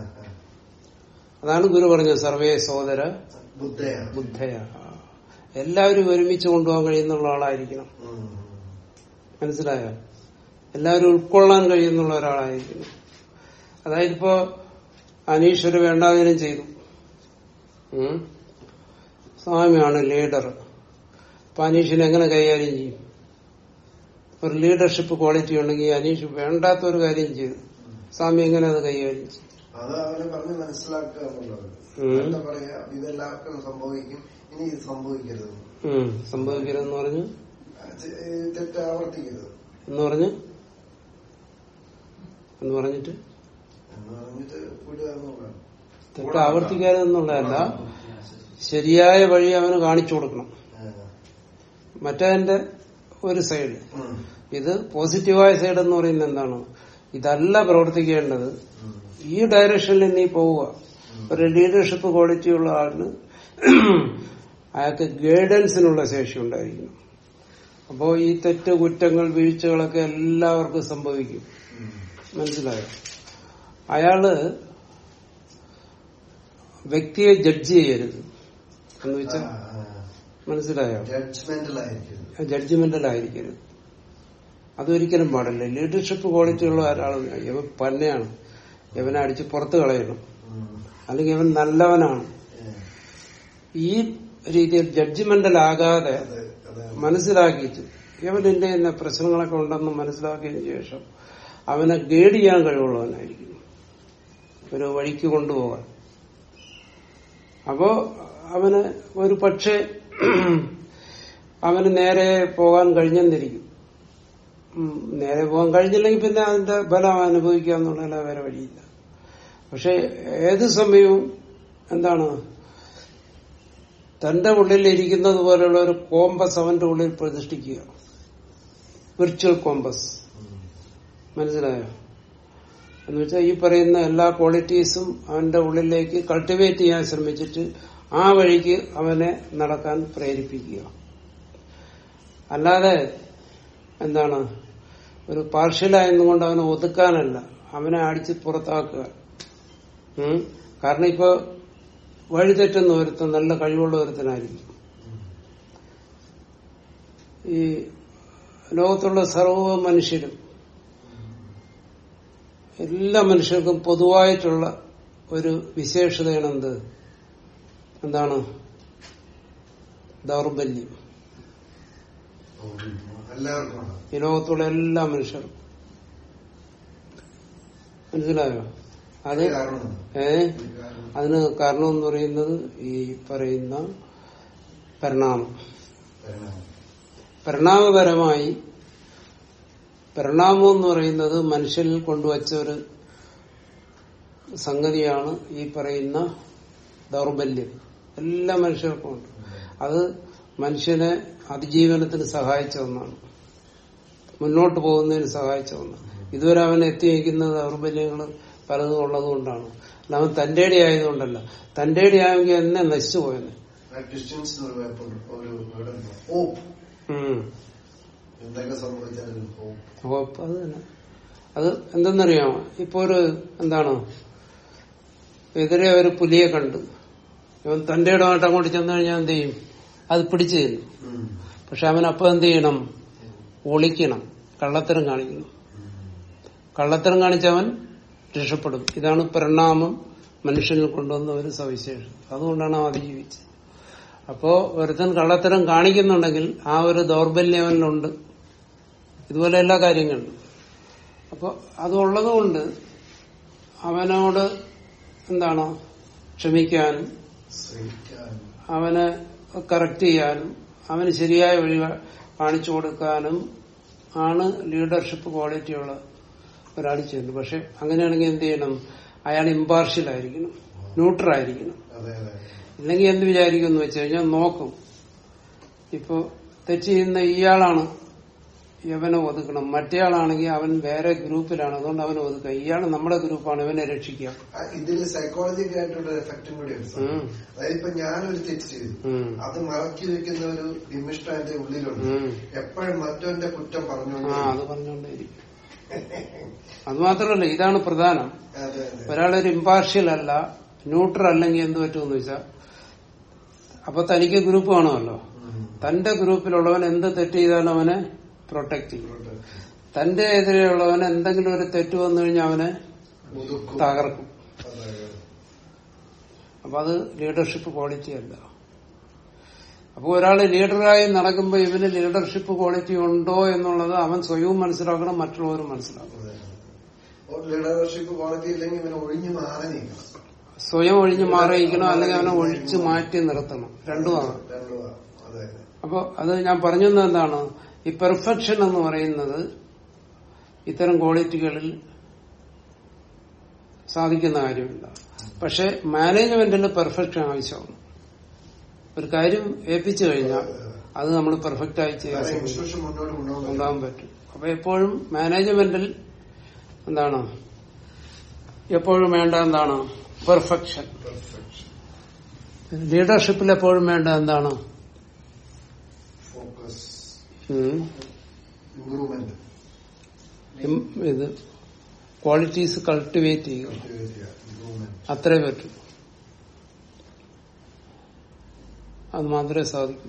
അതാണ് ഗുരു പറഞ്ഞത് സർവേ സോദര ബുദ്ധയാണ് ബുദ്ധയ എല്ലാവരും ഒരുമിച്ച് കൊണ്ടുപോകാൻ കഴിയുന്നുള്ള ആളായിരിക്കണം ഉം. മനസ്സിലായോ എല്ലാവരും ഉൾക്കൊള്ളാൻ കഴിയുന്നുള്ള ഒരാളായിരിക്കണം അതായത് ഇപ്പോ അനീഷ് ഒരു വേണ്ടാതിനും ചെയ്തു ഉം. സ്വാമിയാണ് ലീഡർ അപ്പൊ അനീഷിനെ എങ്ങനെ കൈകാര്യം ചെയ്യും ഒരു ലീഡർഷിപ്പ് ക്വാളിറ്റി ഉണ്ടെങ്കിൽ അനീഷ് വേണ്ടാത്ത ഒരു കാര്യം ചെയ്തു സ്വാമി എങ്ങനെ അത് കൈകാര്യം ചെയ്യും അത് അവനെ പറഞ്ഞ് മനസ്സിലാക്കുക എന്നുള്ളത് ഉം. എന്താ പറയാ ഇതെല്ലാവർക്കും സംഭവിക്കും ഇനി ഇത് സംഭവിക്കരുത് ഉം. സംഭവിക്കരുതെന്ന് പറഞ്ഞു അത് തെറ്റ് ആവർത്തിക്കരുത് എന്ന് പറഞ്ഞു എന്ന് പറഞ്ഞിട്ട് എന്ന് പറഞ്ഞിട്ട് വിടുക എന്നുള്ളതാണ് തെറ്റ് ആവർത്തിക്കാതെന്നുള്ളതല്ല ശരിയായ വഴി അവന് കാണിച്ചു കൊടുക്കണം ആ. മറ്റേതിന്റെ ഒരു സൈഡ് ഉം. ഇത് പോസിറ്റീവായ സൈഡ് എന്ന് പറയുന്നത് എന്താണ് ഇതല്ല പ്രവർത്തിക്കേണ്ടത് ഈ ഡയറക്ഷനിൽ നീ പോവുക ഒരു ലീഡർഷിപ്പ് ക്വാളിറ്റി ഉള്ള ആളിന് അയാൾക്ക് ഗൈഡൻസിനുള്ള ശേഷി ഉണ്ടായിരിക്കണം അപ്പോ ഈ തെറ്റ് കുറ്റങ്ങൾ വീഴ്ചകളൊക്കെ എല്ലാവർക്കും സംഭവിക്കും മനസ്സിലായോ അയാള് വ്യക്തിയെ ജഡ്ജ് ചെയ്യരുത് എന്ന് വെച്ചാൽ മനസ്സിലായോ ജഡ്ജ്മെന്റലായിരിക്കും ജഡ്ജ്മെന്റലായിരിക്കരുത് അതൊരിക്കലും പാടില്ല ലീഡർഷിപ്പ് ക്വാളിറ്റി ഉള്ള ഒരാൾ ഇവൻ പന്നയാണ് ഇവനെ അടിച്ച് പുറത്ത് കളയണം അല്ലെങ്കിൽ ഇവൻ നല്ലവനാണ് ഈ രീതിയിൽ ജഡ്ജ്മെന്റൽ ആകാതെ മനസ്സിലാക്കിയിട്ട് ഇവന്റെ ഇന്ന പ്രശ്നങ്ങളൊക്കെ ഉണ്ടെന്ന് മനസ്സിലാക്കിയതിനു ശേഷം അവനെ ഗൈഡ് ചെയ്യാൻ കഴിവുള്ളവനായിരിക്കും ഒരു വഴിക്ക് കൊണ്ടുപോകാൻ അപ്പോ അവന് ഒരു പക്ഷേ അവന് നേരെ പോകാൻ കഴിഞ്ഞെന്നിരിക്കും ഉം, നേരെ പോകാൻ കഴിഞ്ഞില്ലെങ്കിൽ പിന്നെ അതിന്റെ ഫലം അനുഭവിക്കുക എന്നുള്ള വേറെ വഴിയില്ല പക്ഷെ ഏത് സമയവും എന്താണ് തന്റെ ഉള്ളിൽ ഇരിക്കുന്നത് പോലെയുള്ള ഒരു കോമ്പസ് അവന്റെ ഉള്ളിൽ പ്രതിഷ്ഠിക്കുക വിർച്വൽ കോമ്പസ് മനസ്സിലായോ എന്ന് വെച്ചാൽ ഈ പറയുന്ന എല്ലാ ക്വാളിറ്റീസും അവന്റെ ഉള്ളിലേക്ക് കൾട്ടിവേറ്റ് ചെയ്യാൻ ശ്രമിച്ചിട്ട് ആ വഴിക്ക് അവനെ നടക്കാൻ പ്രേരിപ്പിക്കുക അല്ലാതെ എന്താണ് ഒരു പാർഷ്യലായെന്നുകൊണ്ട് അവനെ ഒതുക്കാനല്ല അവനെ അടിച്ച് പുറത്താക്കുക ഉം? കാരണം ഇപ്പൊ വഴിതെറ്റുന്ന ഒരുത്തൻ നല്ല കഴിവുള്ള ഒരുത്തനായിരിക്കും ഈ ലോകത്തുള്ള സർവ്വ മനുഷ്യരും എല്ലാ മനുഷ്യർക്കും പൊതുവായിട്ടുള്ള ഒരു വിശേഷതയാണ് എന്ത് എന്താണ് ദൗർബല്യം എല്ലാവർക്കും ഉണ്ട്. ഈ ലോകത്തുള്ള എല്ലാ മനുഷ്യർക്കും മനസ്സിലായോ അത് കാരണം ഏ അതിന് കാരണം എന്ന് പറയുന്നത് ഈ പറയുന്ന പരിണാമം പരിണാമം. പരിണാമപരമായി പരിണാമം എന്ന് പറയുന്നത് മനുഷ്യനിൽ കൊണ്ടുവച്ച ഒരു സംഗതിയാണ് ഈ പറയുന്ന ദൗർബല്യം എല്ലാ മനുഷ്യർക്കും ഉണ്ട് അത് മനുഷ്യനെ അതിജീവനത്തിന് സഹായിച്ച ഒന്നാണ് മുന്നോട്ട് പോകുന്നതിന് സഹായിച്ച ഒന്നാണ് ഇതുവരെ അവൻ എത്തി നിൽക്കുന്ന ദൗർബല്യങ്ങൾ പലതും ഉള്ളതുകൊണ്ടാണ് അല്ല അവൻ തന്റെ ആയതുകൊണ്ടല്ല തന്റെ ആയെങ്കിൽ എന്നെ നശിച്ചു പോയെന്ന് ആ ക്രിസ്ത്യൻസ് ഒരു വേപ്പുണ്ട്. ഒരു വീടുണ്ട്. ഹോപ്പ് ഉം എന്തൊക്കെ സംഭവിച്ചാലും ഹോപ്പ് അപ്പൊ അപ്പൊ അത് തന്നെ അത് എന്തെന്നറിയാമോ ഇപ്പൊ ഒരു എന്താണ് എതിരെ ഒരു പുലിയെ കണ്ട് ഇവൻ തന്റെ ഇടമായിട്ട് അങ്ങോട്ട് ചെന്ന് കഴിഞ്ഞാൽ എന്ത് ചെയ്യും അത് പിടിച്ചു തരും പക്ഷെ അവൻ അപ്പൊ എന്ത് ചെയ്യണം ഒളിക്കണം കള്ളത്തരം കാണിക്കണം കള്ളത്തരം കാണിച്ചവൻ രക്ഷപ്പെടും ഇതാണ് പരിണാമം മനുഷ്യനിൽ കൊണ്ടുവന്ന ഒരു സവിശേഷം അതുകൊണ്ടാണ് അവൻ അതിജീവിച്ചത് അപ്പോ ഒരുത്തൻ കള്ളത്തരം കാണിക്കുന്നുണ്ടെങ്കിൽ ആ ഒരു ദൗർബല്യം അവനിലുണ്ട് ഇതുപോലെ എല്ലാ കാര്യങ്ങളിലും അപ്പൊ അതുള്ളതുകൊണ്ട് അവനോട് എന്താണ് ക്ഷമിക്കാനും ശ്രമിക്കാൻ അവനെ കറക്റ്റ് ചെയ്യാനും അവന് ശരിയായ വഴി കാണിച്ചു കൊടുക്കാനും ആണ് ലീഡർഷിപ്പ് ക്വാളിറ്റി ഉള്ള ഒരാൾ ചെയ്യുന്നത് പക്ഷെ അങ്ങനെയാണെങ്കിൽ എന്ത് ചെയ്യണം അയാൾ ഇമ്പാർഷ്യൽ ആയിരിക്കണം ന്യൂട്രൽ ആയിരിക്കണം അതെ അതെ ഇല്ലെങ്കിൽ എന്ത് വിചാരിക്കും എന്ന് വെച്ച് കഴിഞ്ഞാൽ നോക്കും ഇപ്പൊ തെറ്റ് ചെയ്യുന്ന ഇയാളാണ് ഇവനെ ഒതുക്കണം മറ്റേയാളാണെങ്കിൽ അവൻ വേറെ ഗ്രൂപ്പിലാണ് അതുകൊണ്ട് അവനെ ഒതുക്കുക ഇയാൾ നമ്മുടെ ഗ്രൂപ്പാണ് ഇവനെ രക്ഷിക്കുക ആ, ഇതില് സൈക്കോളജിക്കൽ ആയിട്ടുള്ള എഫക്റ്റും കൂടി ഉണ്ട് സാർ. ഉം. അതായത് ഇപ്പൊ ഞാനൊരു തെറ്റ് ചെയ്തു ഉം. അത് മറക്കി വെക്കുന്ന ഒരു നിമിഷ്ടം എന്റെ ഉള്ളിലുണ്ട് ഉം. എപ്പോഴും മറ്റവന്റെ കുറ്റം ആ പറഞ്ഞുകൊണ്ട് അത് പറഞ്ഞുകൊണ്ടേയിരിക്കും അത് മാത്രമല്ല ഇതാണ് പ്രധാനം അതെ അതെ ഒരാളൊരു ഇമ്പാർഷ്യൽ അല്ല ന്യൂട്രൽ അല്ലെങ്കിൽ എന്ത് പറ്റുമെന്ന് വെച്ചാൽ അപ്പൊ തനിക്ക് ഗ്രൂപ്പ് കാണുമല്ലോ ഉം. തന്റെ ഗ്രൂപ്പിലുള്ളവൻ എന്ത് തെറ്റ് ചെയ്താലും അവനെ പ്രൊട്ടക്ട് ചെയ്യും തന്റെ എതിരെയുള്ളവൻ എന്തെങ്കിലും ഒരു തെറ്റ് വന്നു കഴിഞ്ഞാൽ അവനെ ഒതുക്കും തകർക്കും അതെ അതെ അപ്പൊ അത് ലീഡർഷിപ്പ് ക്വാളിറ്റി അല്ല അപ്പൊ ഒരാള് ലീഡറായി നടക്കുമ്പോൾ ഇവന് ലീഡർഷിപ്പ് ക്വാളിറ്റി ഉണ്ടോ എന്നുള്ളത് അവൻ സ്വയവും മനസ്സിലാക്കണം മറ്റുള്ളവരും മനസ്സിലാക്കണം ലീഡർഷിപ്പ് ക്വാളിറ്റി ഇല്ലെങ്കിൽ ഇവനെ ഒഴിഞ്ഞു മാറി നീക്കണം സ്വയം ഒഴിഞ്ഞു മാറിയിരിക്കണം അല്ലെങ്കിൽ അവനെ ഒഴിച്ചു മാറ്റി നിർത്തണം രണ്ടുമാണ് രണ്ടുമാ. അതെ അതെ അപ്പൊ അത് ഞാൻ പറഞ്ഞത് എന്താണ് ഈ പെർഫെക്ഷൻ എന്ന് പറയുന്നത് ഇത്തരം ക്വാളിറ്റികളിൽ സാധിക്കുന്ന കാര്യമില്ല പക്ഷെ മാനേജ്മെന്റിന് പെർഫെക്ഷൻ ആവശ്യമാണ് ഒരു കാര്യം ഏൽപ്പിച്ചു കഴിഞ്ഞാൽ അത് നമ്മൾ പെർഫെക്റ്റ് ആയി ചെയ്യാൻ വേറെ ശ്രമിക്കും. ഇൻസ്റ്റിറ്റ്യൂഷൻ മുന്നോട്ട് കൊണ്ടുപോകാൻ കൊണ്ടുപോകാൻ പറ്റും അപ്പൊ എപ്പോഴും മാനേജ്മെന്റിൽ എന്താണ് എപ്പോഴും വേണ്ട എന്താണ് പെർഫെക്ഷൻ പെർഫെക്ഷൻ ലീഡർഷിപ്പിൽ എപ്പോഴും വേണ്ട എന്താണ് ഫോക്കസ് ഉം, ഇംപ്രൂവ്മെന്റ് ഇം- ഇത് ക്വാളിറ്റീസ് കൾട്ടിവേറ്റ് ചെയ്യുക ഇംപ്രൂവ്മെന്റ് അത്രേ പറ്റൂ അത് മാത്രമേ സാധിക്കൂ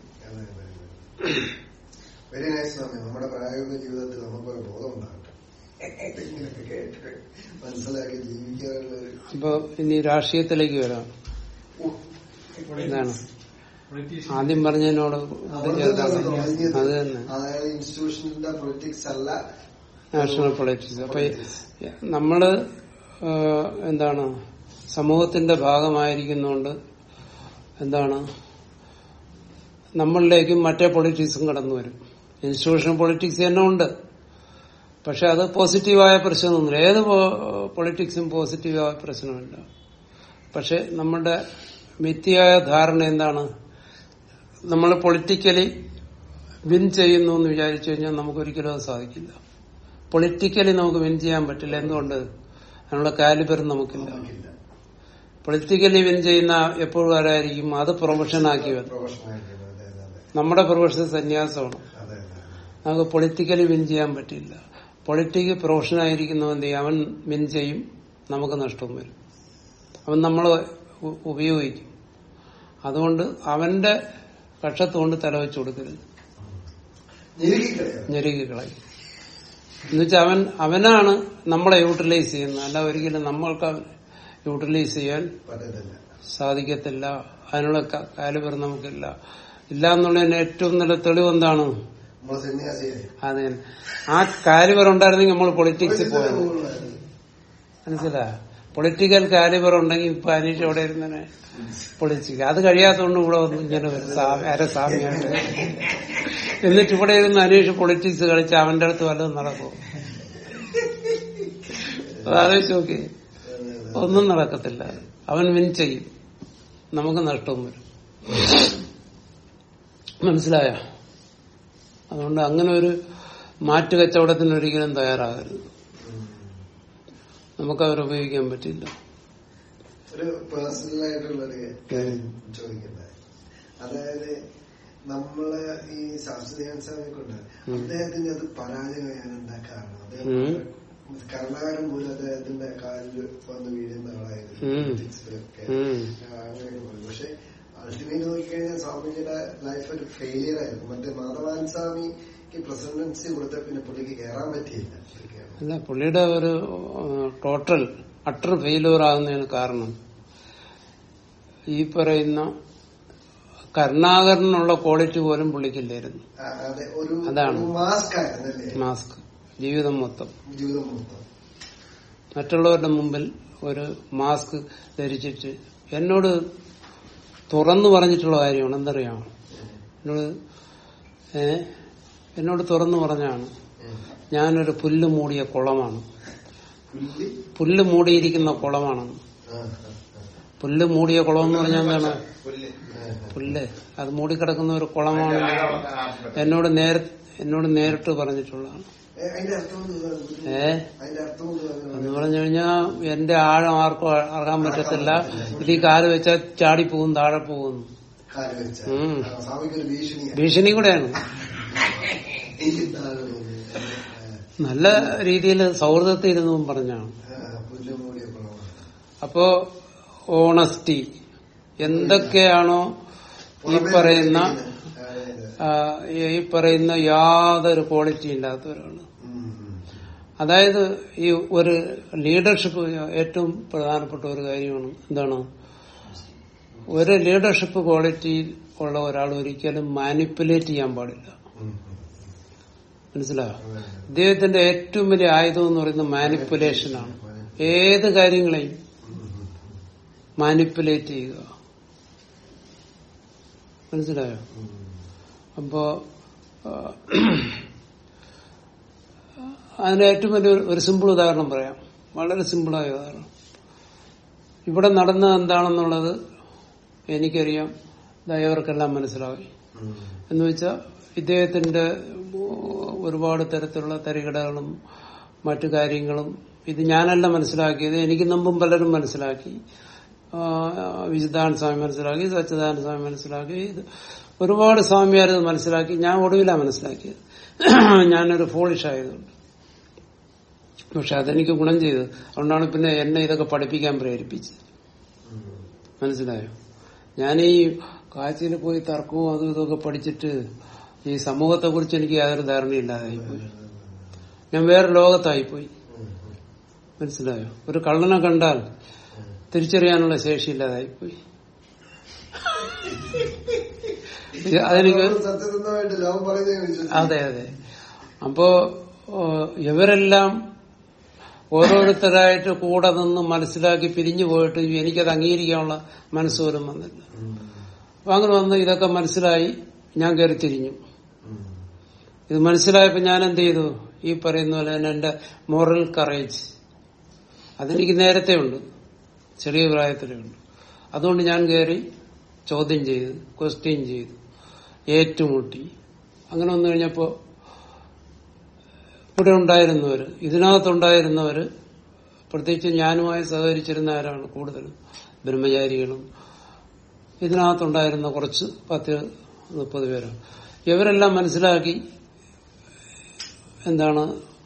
വെരി നൈസ് സ്വാമി നമ്മുടെ പ്രായോഗിക ജീവിതത്തിൽ നമുക്കൊരു ബോധം ഉണ്ടാകട്ടെ ഇങ്ങനെയൊക്കെ കേട്ട് മനസ്സിലാക്കി ജീവിക്കാനുള്ള ഒരു അപ്പൊ ഇനി രാഷ്ട്രീയത്തിലേക്ക് വരാം ഉഹ്. എന്താണ് ആദ്യം പറഞ്ഞതിനോട് ഇത് ചേർത്താണ് അത് തന്നെ അതായത് ഇൻസ്റ്റിറ്റ്യൂഷന്റെ പൊളിറ്റിക്സ് അല്ല നാഷണൽ പൊളിറ്റിക്സ് അപ്പൊ ഈ നമ്മള് ആ, എന്താണ് സമൂഹത്തിന്റെ ഭാഗമായിരിക്കുന്നോണ്ട് എന്താണ് നമ്മളിലേക്കും മറ്റേ പൊളിറ്റിക്സും കടന്നു വരും ഇൻസ്റ്റിറ്റ്യൂഷൻ പൊളിറ്റിക്സ് തന്നെ ഉണ്ട് പക്ഷെ അത് പോസിറ്റീവായ പ്രശ്നമൊന്നുമില്ല ഏത് പൊളിറ്റിക്സും പോസിറ്റീവായ പ്രശ്നമില്ല പക്ഷെ നമ്മുടെ മിഥ്യയായ ധാരണ എന്താണ് നമ്മൾ പൊളിറ്റിക്കലി വിൻ ചെയ്യുന്നു എന്ന് വിചാരിച്ചു കഴിഞ്ഞാൽ നമുക്കൊരിക്കലും അത് സാധിക്കില്ല പൊളിറ്റിക്കലി നമുക്ക് വിൻ ചെയ്യാൻ പറ്റില്ല എന്തുകൊണ്ട് അതിനുള്ള കാലിബർ നമുക്കില്ല നമുക്കില്ല പൊളിറ്റിക്കലി വിൻ ചെയ്യുന്ന എപ്പോഴും ആരായിരിക്കും അത് പ്രൊഫഷനാക്കി വരും പ്രൊഫഷണായിട്ട് അതെ അതെ അതെ നമ്മുടെ പ്രൊഫഷൻ സന്യാസമാണ് അതെ അതെ നമുക്ക് പൊളിറ്റിക്കലി വിൻ ചെയ്യാൻ പറ്റില്ല പൊളിറ്റിക് പ്രൊഫഷനായിരിക്കുന്നവൻ എന്ത് ചെയ്യും അവൻ വിൻ ചെയ്യും നമുക്ക് നഷ്ടവും വരും അവൻ നമ്മൾ ഉപയോഗിക്കും അതുകൊണ്ട് അവന്റെ കക്ഷത്തുകൊണ്ട് തലവെച്ച് കൊടുക്കരുത് ഞെരുക്കിക്കളയാം ഞെരുക്കി കളയും എന്നുവെച്ചാൽ അവൻ അവനാണ് നമ്മളെ യൂട്ടിലൈസ് ചെയ്യുന്നത് അല്ല ഒരിക്കലും നമ്മൾക്ക് അവൻ യൂട്ടിലൈസ് ചെയ്യാൻ പറ്റത്തില്ല സാധിക്കത്തില്ല അതിനുള്ള ക- കാലിബർ നമുക്കില്ല ഇല്ല എന്നുള്ളതിന് ഏറ്റവും നല്ല തെളിവ് എന്താണ് നമ്മൾ സന്യാസിയായി അത് ആ കാലിബർ ഉണ്ടായിരുന്നെങ്കിൽ നമ്മൾ പൊളിറ്റിക്സിൽ പോയത് മനസ്സിലാ പൊളിറ്റിക്കൽ കാലിബർ ഉണ്ടെങ്കിൽ ഇപ്പൊ അനീഷ് അവിടെ ഇരുന്നനെ പൊളിറ്റിക്സ് അത് കഴിയാത്തതുകൊണ്ട് ഇവിടെ വന്ന് ഇങ്ങനെ ഒരു സാ- അരസാമ്യായിട്ട് എന്നിട്ട് ഇവിടെ ഇരുന്ന് അനീഷ് പൊളിറ്റിക്സ് കളിച്ച് അവന്റെ അടുത്ത് വല്ലതും നടക്കും അതാലോചിച്ച് നോക്കി ഒന്നും നടക്കത്തില്ല അവൻ വിൻ ചെയ്യും നമുക്ക് നഷ്ടവും വരും മനസ്സിലായ അതുകൊണ്ട് അങ്ങനെ ഒരു മാറ്റു കച്ചവടത്തിന് ഒരിക്കലും തയ്യാറാകരുത് നമുക്ക് അവർ ഉപയോഗിക്കാൻ പറ്റില്ല ഒരു പേഴ്സണൽ ആയിട്ടുള്ളൊരു കാര്യം ചോദിക്കട്ടെ അതായത് നമ്മള് ഈ ശാസ്ത്രീയ സ്വാമിയെ കൊണ്ട് അദ്ദേഹത്തിന്റെ അത് പരാജയമായാണ് എന്താ കാരണം അദ്ദേഹം ഉം. കർണാകരൻ പോലും അദ്ദേഹത്തിന്റെ കാലിൽ വന്ന് വീഴുന്ന ആളായിരുന്നു ഉം. പൊളിറ്റിക്സിലൊക്കെ ഉം. അങ്ങനെയൊക്കെ പറയും പക്ഷെ അൾട്ടിമേറ്റ് നോക്കിക്കഴിഞ്ഞാൽ സ്വാമിജിയുടെ ലൈഫ് ഒരു ഫെയിലിയർ ആയിരുന്നു മറ്റേ മാധവാൻ സ്വാമിക്ക് പ്രസിഡൻസി കൊടുത്ത പിന്നെ പുള്ളിക്ക് കയറാൻ പറ്റിയില്ല ഇതൊക്കെയാണ്. അല്ല പുള്ളിയുടെ ഒരു ടോട്ടൽ അട്ടർ ഫെയിലൂർ ആകുന്നതിന് കാരണം ഈ പറയുന്ന കരുണാകരനുള്ള ക്വാളിറ്റി പോലും പുള്ളിക്കില്ലായിരുന്നു ആ, അതെ ഒരു അതാണ്. മാസ്ക് ആയിരുന്നല്ലേ മാസ്ക് ജീവിതം മൊത്തം ജീവിതം മൊത്തം മറ്റുള്ളവരുടെ മുമ്പിൽ ഒരു മാസ്ക് ധരിച്ചിട്ട് എന്നോട് തുറന്നു പറഞ്ഞിട്ടുള്ള കാര്യമാണ് എന്തറിയാമോ എന്നോട് ഏ എന്നോട് തുറന്നു പറഞ്ഞാണ് ഞാനൊരു പുല്ല് മൂടിയ കുളമാണ് പുല്ലി പുല്ല് മൂടിയിരിക്കുന്ന കുളമാണ് ആ, ആ, ആ. പുല്ല് മൂടിയ കുളം എന്ന് പറഞ്ഞാൽ എന്താണ് പുല്ല് ആ, ആ. പുല്ല് അത് മൂടിക്കിടക്കുന്ന ഒരു കുളമാണ് എന്നോട് നേര എന്നോട് നേരിട്ട് പറഞ്ഞിട്ടുള്ളതാണ് ഏ, അതിന്റെ അർത്ഥം എന്തുവാ? ഏ അതിന്റെ അർത്ഥം എന്തുവാ? എന്ന് പറഞ്ഞു കഴിഞ്ഞാൽ എന്റെ ആഴം ആർക്കും അറിയാൻ പറ്റത്തില്ല ഇത് ഈ കാല് വെച്ചാൽ ചാടിപ്പോകും താഴെ പോകുന്നു കാല് വെച്ച. ഉം. ആ, സ്വാമിക്ക് ഒരു ഭീഷണിയാണ് ഭീഷണി കൂടെയാണ് ഈ താഴെ പോകുന്നത്. ആ, നല്ല രീതിയിൽ സൗഹൃദത്തിൽ ഇരുന്നും പറഞ്ഞാണ് ആ, പുല്ല് മൂടിയ കുളമാണ്. അപ്പോ ഓണസ്റ്റി എന്തൊക്കെയാണോ ഈ പറയുന്ന അതെ, അതെ. ആ, ഈ പറയുന്ന യാതൊരു ക്വാളിറ്റി ഇല്ലാത്തവരാണ് ഉം, ഉം. അതായത് ഈ ഒരു ലീഡർഷിപ്പ് ഏറ്റവും പ്രധാനപ്പെട്ട ഒരു കാര്യമാണ് എന്താണ് ഒരു ലീഡർഷിപ്പ് ക്വാളിറ്റി ഉള്ള ഒരാൾ ഒരിക്കലും മാനിപ്പുലേറ്റ് ചെയ്യാൻ പാടില്ല ഉം, ഉം. മനസ്സിലായോ അതെ, ഇദ്ദേഹത്തിന്റെ ഏറ്റവും വലിയ ആയുധം എന്ന് പറയുന്നത് മാനിപ്പുലേഷനാണ് ഏത് കാര്യങ്ങളെയും ഉം, ഉം. മാനിപ്പുലേറ്റ് ചെയ്യുക മനസ്സിലായോ ഉം. അപ്പോ ആ, അതിന് ഏറ്റവും വലിയ ഒരു- ഒരു സിമ്പിൾ ഉദാഹരണം പറയാം വളരെ സിമ്പിളായ ഉദാഹരണം ഇവിടെ നടന്നത് എന്താണെന്നുള്ളത് എനിക്കറിയാം ദയവർക്കെല്ലാം മനസ്സിലായി ഉം. എന്ന് വെച്ചാൽ ഇദ്ദേഹത്തിന്റെ ഒരുപാട് തരത്തിലുള്ള തരികിടകളും മറ്റു കാര്യങ്ങളും ഇത് ഞാനല്ല മനസ്സിലാക്കിയത് എനിക്ക് മുമ്പും പലരും മനസ്സിലാക്കി ആ, വിശുദ്ധാനന്ദ സ്വാമി മനസ്സിലാക്കി സച്ചിദാനന്ദ സ്വാമി മനസ്സിലാക്കി ഇത് ഒരുപാട് സ്വാമിയാർ ഇത് മനസ്സിലാക്കി ഞാൻ ഒടുവിലാണ് മനസ്സിലാക്കിയത് ഞാനൊരു ഫോളിഷ് ആയതുകൊണ്ട് പക്ഷെ അതെനിക്ക് ഗുണം ചെയ്തു അതുകൊണ്ടാണ് പിന്നെ എന്നെ ഇതൊക്കെ പഠിപ്പിക്കാൻ പ്രേരിപ്പിച്ചത് മനസ്സിലായോ ഞാൻ ഈ കാഴ്ചയിൽ പോയി തർക്കവും അതും ഇതൊക്കെ പഠിച്ചിട്ട് ഈ സമൂഹത്തെ കുറിച്ച് എനിക്ക് യാതൊരു ധാരണയില്ലാതായിപ്പോയി ഞാൻ വേറെ ലോകത്തായിപ്പോയി മനസ്സിലായോ ഒരു കള്ളനെ കണ്ടാൽ തിരിച്ചറിയാനുള്ള ശേഷിയില്ലാതായിപ്പോയി ഇത് അതെനിക്ക് സത്യസന്ധമായിട്ട് ലോകം പറയുന്നത് വിശ്വസിക്കും. അതെ അതെ അപ്പോ ഓ, ഇവരെല്ലാം ഓരോരുത്തരായിട്ട് കൂടെ നിന്ന് മനസ്സിലാക്കി പിരിഞ്ഞു പോയിട്ട് എനിക്കത് അംഗീകരിക്കാനുള്ള മനസ്സ് പോലും വന്നില്ല അപ്പൊ അങ്ങനെ വന്ന് ഇതൊക്കെ മനസ്സിലായി ഞാൻ കയറി തിരിഞ്ഞു ഇത് മനസ്സിലായപ്പോ ഞാൻ എന്ത് ചെയ്തു ഈ പറയുന്ന പോലെ തന്നെ എന്റെ മോറൽ കറേജ് അതെനിക്ക് നേരത്തെ ഉണ്ട് ചെറിയ പ്രായത്തിലേ ഉണ്ട് അതുകൊണ്ട് ഞാൻ കയറി ചോദ്യം ചെയ്തു ക്വസ്റ്റ്യൻ ചെയ്തു ഏറ്റുമുട്ടി അങ്ങനെ വന്നു കഴിഞ്ഞപ്പോ ഇവിടെ ഉണ്ടായിരുന്നവര് ഇതിനകത്തുണ്ടായിരുന്നവര് പ്രത്യേകിച്ച് ഞാനുമായി സഹകരിച്ചിരുന്ന ആരാണ് കൂടുതലും ബ്രഹ്മചാരികളും ഇതിനകത്തുണ്ടായിരുന്ന കുറച്ച് പത്ത് മുപ്പത് പേരാണ് ഇവരെല്ലാം മനസ്സിലാക്കി എന്താണ്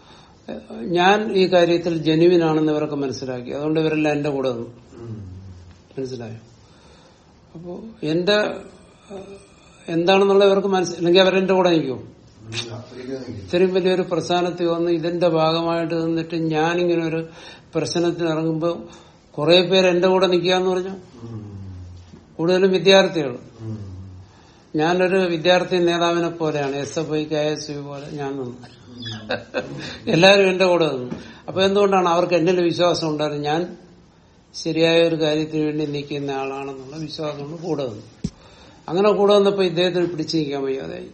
ഞാൻ ഈ കാര്യത്തിൽ ജനുവിനാണെന്ന് ഇവരൊക്കെ മനസ്സിലാക്കി അതുകൊണ്ട് ഇവരെല്ലാം എന്റെ കൂടെ നിന്നു മനസ്സിലായോ അപ്പോ എന്റെ ഏഹ്, എന്താണെന്നുള്ള ഇവർക്ക് മനസ്സിൽ അല്ലെങ്കിൽ അവരെന്റെ കൂടെ നിൽക്കുമോ ഇത്രയും വലിയൊരു പ്രസ്ഥാനത്തിൽ വന്ന് ഇതിന്റെ ഭാഗമായിട്ട് നിന്നിട്ട് ഞാനിങ്ങനെ ഒരു പ്രശ്നത്തിന് ഇറങ്ങുമ്പോൾ കുറെ പേര് എന്റെ കൂടെ നിൽക്കാന്ന് പറഞ്ഞു കൂടുതലും വിദ്യാർത്ഥികൾ ഞാനൊരു വിദ്യാർത്ഥി നേതാവിനെ പോലെയാണ് S F I K S U പോലെ ഞാൻ നിന്നു എല്ലാവരും എന്റെ കൂടെ നിന്നു അപ്പൊ എന്തുകൊണ്ടാണ് അവർക്ക് എന്നിൽ വിശ്വാസം ഉണ്ടായിരുന്നു ഞാൻ ശരിയായ ഒരു കാര്യത്തിന് വേണ്ടി നിൽക്കുന്ന ആളാണെന്നുള്ള വിശ്വാസം കൊണ്ട് കൂടെ നിന്നു അങ്ങനെ കൂടെ വന്നപ്പോ ഇദ്ദേഹത്തിന് പിടിച്ചു നിൽക്കാൻ വയ്യാതായി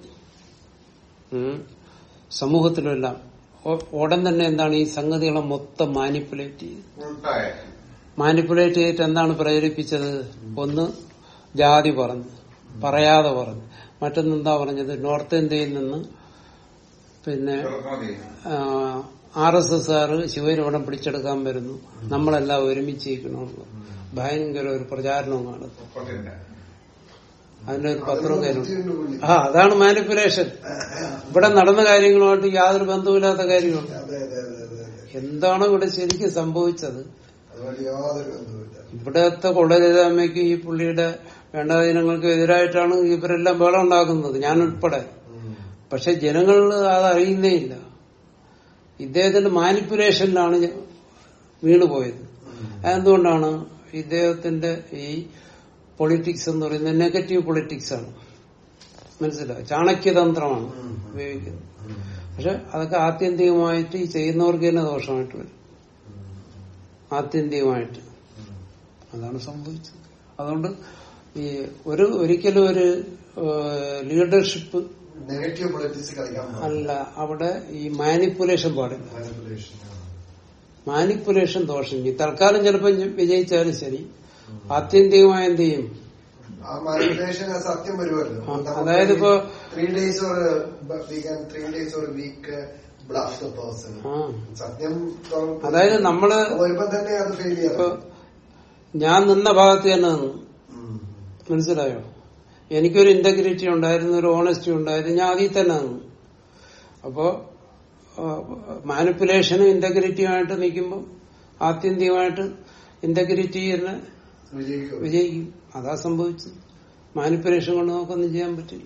ഉം. സമൂഹത്തിലെല്ലാം ഒ- ഉടൻ തന്നെ എന്താണ് ഈ സംഗതികളെ മൊത്തം മാനിപ്പുലേറ്റ് ചെയ്ത് ഉൾട്ടായ മാനിപ്പുലേറ്റ് ചെയ്തിട്ട് എന്താണ് പ്രേരിപ്പിച്ചത് ഒന്ന് ജാതി പറഞ്ഞു പറയാതെ പറഞ്ഞു മറ്റൊന്നെന്താ പറഞ്ഞത് നോർത്ത് ഇന്ത്യയിൽ നിന്ന് പിന്നെ ഇറക്കുമതി ആർ എസ് എസ് ആർ ശിവരിവിടം പിടിച്ചെടുക്കാൻ വരുന്നു നമ്മളെല്ലാം ഒരുമിച്ചിരിക്കണമെന്ന് ഭയങ്കര ഒരു പ്രചാരണവും കാണുന്നു മുപ്പത്തിന്റെ അതിന്റെ ഒരു പത്രവും കയ്യിലുണ്ട് ബുദ്ധിയുണ്ട് പുള്ളി. ആ അതാണ് മാനിപ്പുലേഷൻ ഇവിടെ നടന്ന കാര്യങ്ങളുമായിട്ട് യാതൊരു ബന്ധവുമില്ലാത്ത കാര്യമാണ് അതെ അതെ അതെ അതെ അതെ എന്താണ് ഇവിടെ ശരിക്കും സംഭവിച്ചത് അതുകൊണ്ട് യാതൊരു ബന്ധവുമില്ല ഇവിടത്തെ കൊള്ളരുതാമയ്ക്ക് ഈ പുള്ളിയുടെ വേണ്ടാധീനങ്ങൾക്ക് എതിരായിട്ടാണ് ഇവരെല്ലാം ബഹളം ഉണ്ടാക്കുന്നത് ഞാൻ ഉൾപ്പെടെ ഉം. പക്ഷെ ജനങ്ങൾ അത് അറിയുന്നേ ഇല്ല ഇദ്ദേഹത്തിന്റെ മാനിപ്പുലേഷനിലാണ് ഞ- വീണുപോയത് അതെന്തുകൊണ്ടാണ് ഇദ്ദേഹത്തിന്റെ ഈ പൊളിറ്റിക്സ് എന്ന് പറയുന്നത് നെഗറ്റീവ് പൊളിറ്റിക്സ് ആണ് മനസ്സിലായോ ചാണക്യതന്ത്രമാണ് ഉം. ഉപയോഗിക്കുന്നത് ഉം. പക്ഷെ അതൊക്കെ ആത്യന്തികമായിട്ട് ഈ ചെയ്യുന്നവർക്ക് തന്നെ ദോഷമായിട്ട് വരും ആത്യന്തികമായിട്ട് ഉം. അതാണ് സംഭവിച്ചത് അതുകൊണ്ട് ഈ ഒരു ഒരിക്കലും ഒരു ലീഡർഷിപ്പ് നെഗറ്റീവ് പൊളിറ്റിക്സ് കളിക്കാൻ പാടില്ല. അല്ല അവിടെ ഈ മാനിപ്പുലേഷൻ പാടില്ല Manipulation. ആ. മാനിപ്പുലേഷൻ ദോഷം ചെയ്യും തൽക്കാലം ചിലപ്പോൾ വിജയിച്ചാലും ശരി ആത്യന്തികമായി എന്ത് ചെയ്യും ആ മാനിപ്പുലേഷൻ സത്യം വരുമല്ലോ ആ, അതായത് ഇപ്പോ- three days or we can three days or week bluff the person ആ സത്യം തുറ- അതായത് നമ്മള് വരുമ്പോ തന്നെ അത് ഫെയിൽ ഇപ്പൊ ചെയ്യാം ഞാൻ നിന്ന ഭാഗത്ത് തന്നെ നിന്നു ഉം. മനസ്സിലായോ എനിക്കൊരു ഇന്റഗ്രിറ്റി ഉണ്ടായിരുന്നു ഒരു ഓണസ്റ്റി ഉണ്ടായിരുന്നു ഞാൻ അതിൽ തന്നെ നിന്നു അപ്പോ മാനിപ്പുലേഷനും ഇന്റഗ്രിറ്റിയുമായിട്ട് നിൽക്കുമ്പോൾ ആത്യന്തികമായിട്ട് ഇന്റഗ്രിറ്റി തന്നെ വിജയിക്കും വിജയിക്കും അതാ സംഭവിച്ചത് മാനിപ്പുലേഷൻ കൊണ്ട് നമുക്കൊന്നും ചെയ്യാൻ പറ്റില്ല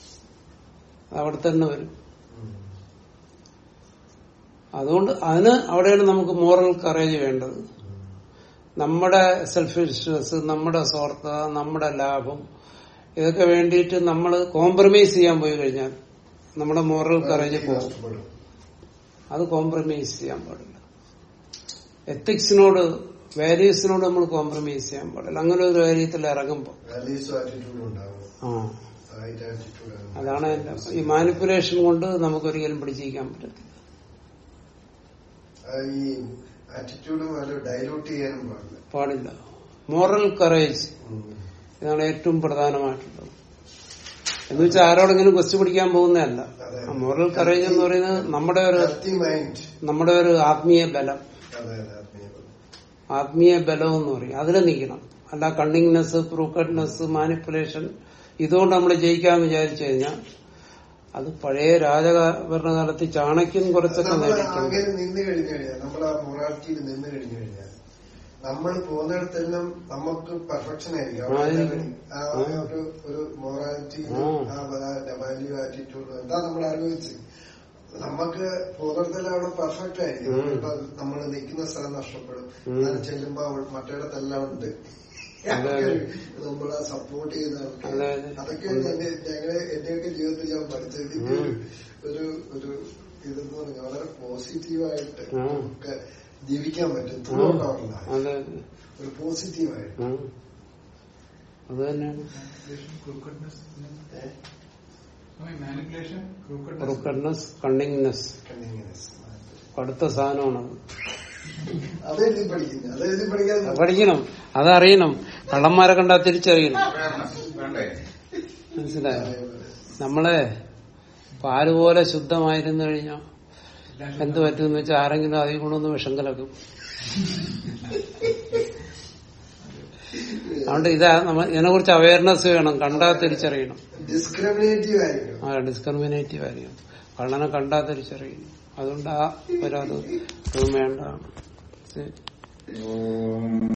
അത് അവിടെ തന്നെ വരും ഉം. അതുകൊണ്ട് അതിന് അവിടെയാണ് നമുക്ക് മോറൽ കറേജ് വേണ്ടത് നമ്മുടെ സെൽഫിഷ്നെസ് നമ്മുടെ സ്വാർത്ഥത നമ്മുടെ ലാഭം ഇതൊക്കെ വേണ്ടിയിട്ട് നമ്മൾ കോംപ്രമൈസ് ചെയ്യാൻ പോയി കഴിഞ്ഞാൽ നമ്മുടെ മോറൽ കറേജ് പോകും നഷ്ടപ്പെടും. അത് കോംപ്രമൈസ് ചെയ്യാൻ പാടില്ല എത്തിക്സിനോട് വാല്യൂസിനോട് നമ്മൾ കോംപ്രമൈസ് ചെയ്യാൻ പാടില്ല അങ്ങനെ ഒരു കാര്യത്തിൽ ഇറങ്ങുമ്പോൾ Values ഉം attitude ഉം ഉണ്ടാവും ആ Right attitude ആണ്. അതാണ് എന്റെ ഈ മാനിപ്പുലേഷൻ കൊണ്ട് നമുക്കൊരിക്കലും പിടിച്ചിരിക്കാൻ പറ്റത്തില്ല ആ, ഈ ആറ്റിറ്റ്യൂഡും അത് ഡൈലൂട്ട് ചെയ്യാനും പാടില്ല പാടില്ല മോറൽ കറേജ് ഉം. ഇതാണ് ഏറ്റവും പ്രധാനമായിട്ടുള്ളത് എന്ന് വെച്ചാൽ ആരോടെങ്കിലും ക്വസ്റ്റ് പിടിക്കാൻ പോകുന്നതല്ല അതെ. മോറൽ കറേജ് എന്ന് പറയുന്നത് നമ്മുടെ ഒരു Healthy mind. നമ്മുടെ ഒരു ആത്മീയ ബലം അതെ അതെ ആത്മീയത ആത്മീയ ബലം എന്ന് പറയും അതിൽ നിൽക്കണം അല്ല കണ്ണിങ്നെസ് ക്രൂക്കഡ്നെസ് മാനിപ്പുലേഷൻ ഇതുകൊണ്ട് നമ്മൾ ജയിക്കാന്ന് വിചാരിച്ചു കഴിഞ്ഞാൽ അത് പഴയ രാജഭരണകാലത്ത് ചാണക്യൻ കുറച്ചൊക്കെ നമ്മൾ നേടിയിട്ടുണ്ട് അങ്ങനെ നിന്ന് കഴിഞ്ഞു കഴിഞ്ഞാൽ നമ്മൾ ആ മൊറാലിറ്റിയിൽ നിന്ന് കഴിഞ്ഞു കഴിഞ്ഞാൽ നമ്മൾ പോകുന്നിടത്തെല്ലാം നമുക്ക് പെർഫെക്ഷൻ ആയിരിക്കും അവിടെ ആയിരിക്കും. ആ ഒരു ഒരു മൊറാലിറ്റി ആ. ആ വാല്യൂ ആറ്റിറ്റ്യൂഡ് എന്താ നമ്മൾ ആലോചിച്ച് നമുക്ക് പോകുന്നിടത്തെല്ലാം അവിടെ പെർഫെക്റ്റ് ആയിരിക്കും ഉം. ഇപ്പൊ നമ്മൾ നിൽക്കുന്ന സ്ഥലം നഷ്ടപ്പെടും ഉം. അങ്ങനെ ചെല്ലുമ്പോ അവിടെ മറ്റേടത്തെല്ലാം ഉണ്ട് അതെ, അതെ. നമ്മളെ സപ്പോർട്ട് ചെയ്യുന്ന ആൾക്കാർ അതെ, അതെ. അതൊക്കെയാണ് എന്റെ ഞങ്ങളെ എന്റെയൊക്കെ ജീവിതത്തിൽ ഞാൻ പഠിച്ചത് ഇതിന്റെ ഉം. ഒരു ഒരു ഇതെന്ന് പറഞ്ഞാൽ വളരെ പോസിറ്റീവായിട്ട് ഉം. നമുക്ക് ജീവിക്കാൻ പറ്റും ഉം. ത്രൂ ഔട്ട് ലൈഫ് അതെ അതെ ഒരു പോസിറ്റീവായിട്ട് ഉം. അത് തന്നെയാണ് മാനിപ്പുലേഷൻ ക്രൂക്കഡ്നെസ് കണ്ണിങ്നെസ് കടുത്ത സാധനമാണത് അത് എഴുതി പഠിക്കുന്നത് അത് എഴുതി പഠിക്കാൻ അത് പഠിക്കണം അതറിയണം കള്ളന്മാരെ കണ്ടാ തിരിച്ചറിയണം വേണ്ടേ മനസ്സിലായോ നമ്മളെ പാല് പോലെ ശുദ്ധമായിരുന്നു കഴിഞ്ഞാൽ എന്ത് പറ്റുമെന്ന് വെച്ചാൽ ആരെങ്കിലും അതിൽ കൊണ്ടൊന്ന് വിഷം കലക്കും അതുകൊണ്ട് ഇതാ നമ്മ ഇതിനെ കുറിച്ച് അവയർനെസ് വേണം കണ്ടാ തിരിച്ചറിയണം ഡിസ്ക്രിമിനേറ്റീവ് ആയിരിക്കും ആ ഡിസ്ക്രിമിനേറ്റീവ് ആയിരിക്കും കള്ളനെ കണ്ടാ തിരിച്ചറിയണം അതുകൊണ്ട് ആ ഒരത് വേണ്ട ശരി ഓം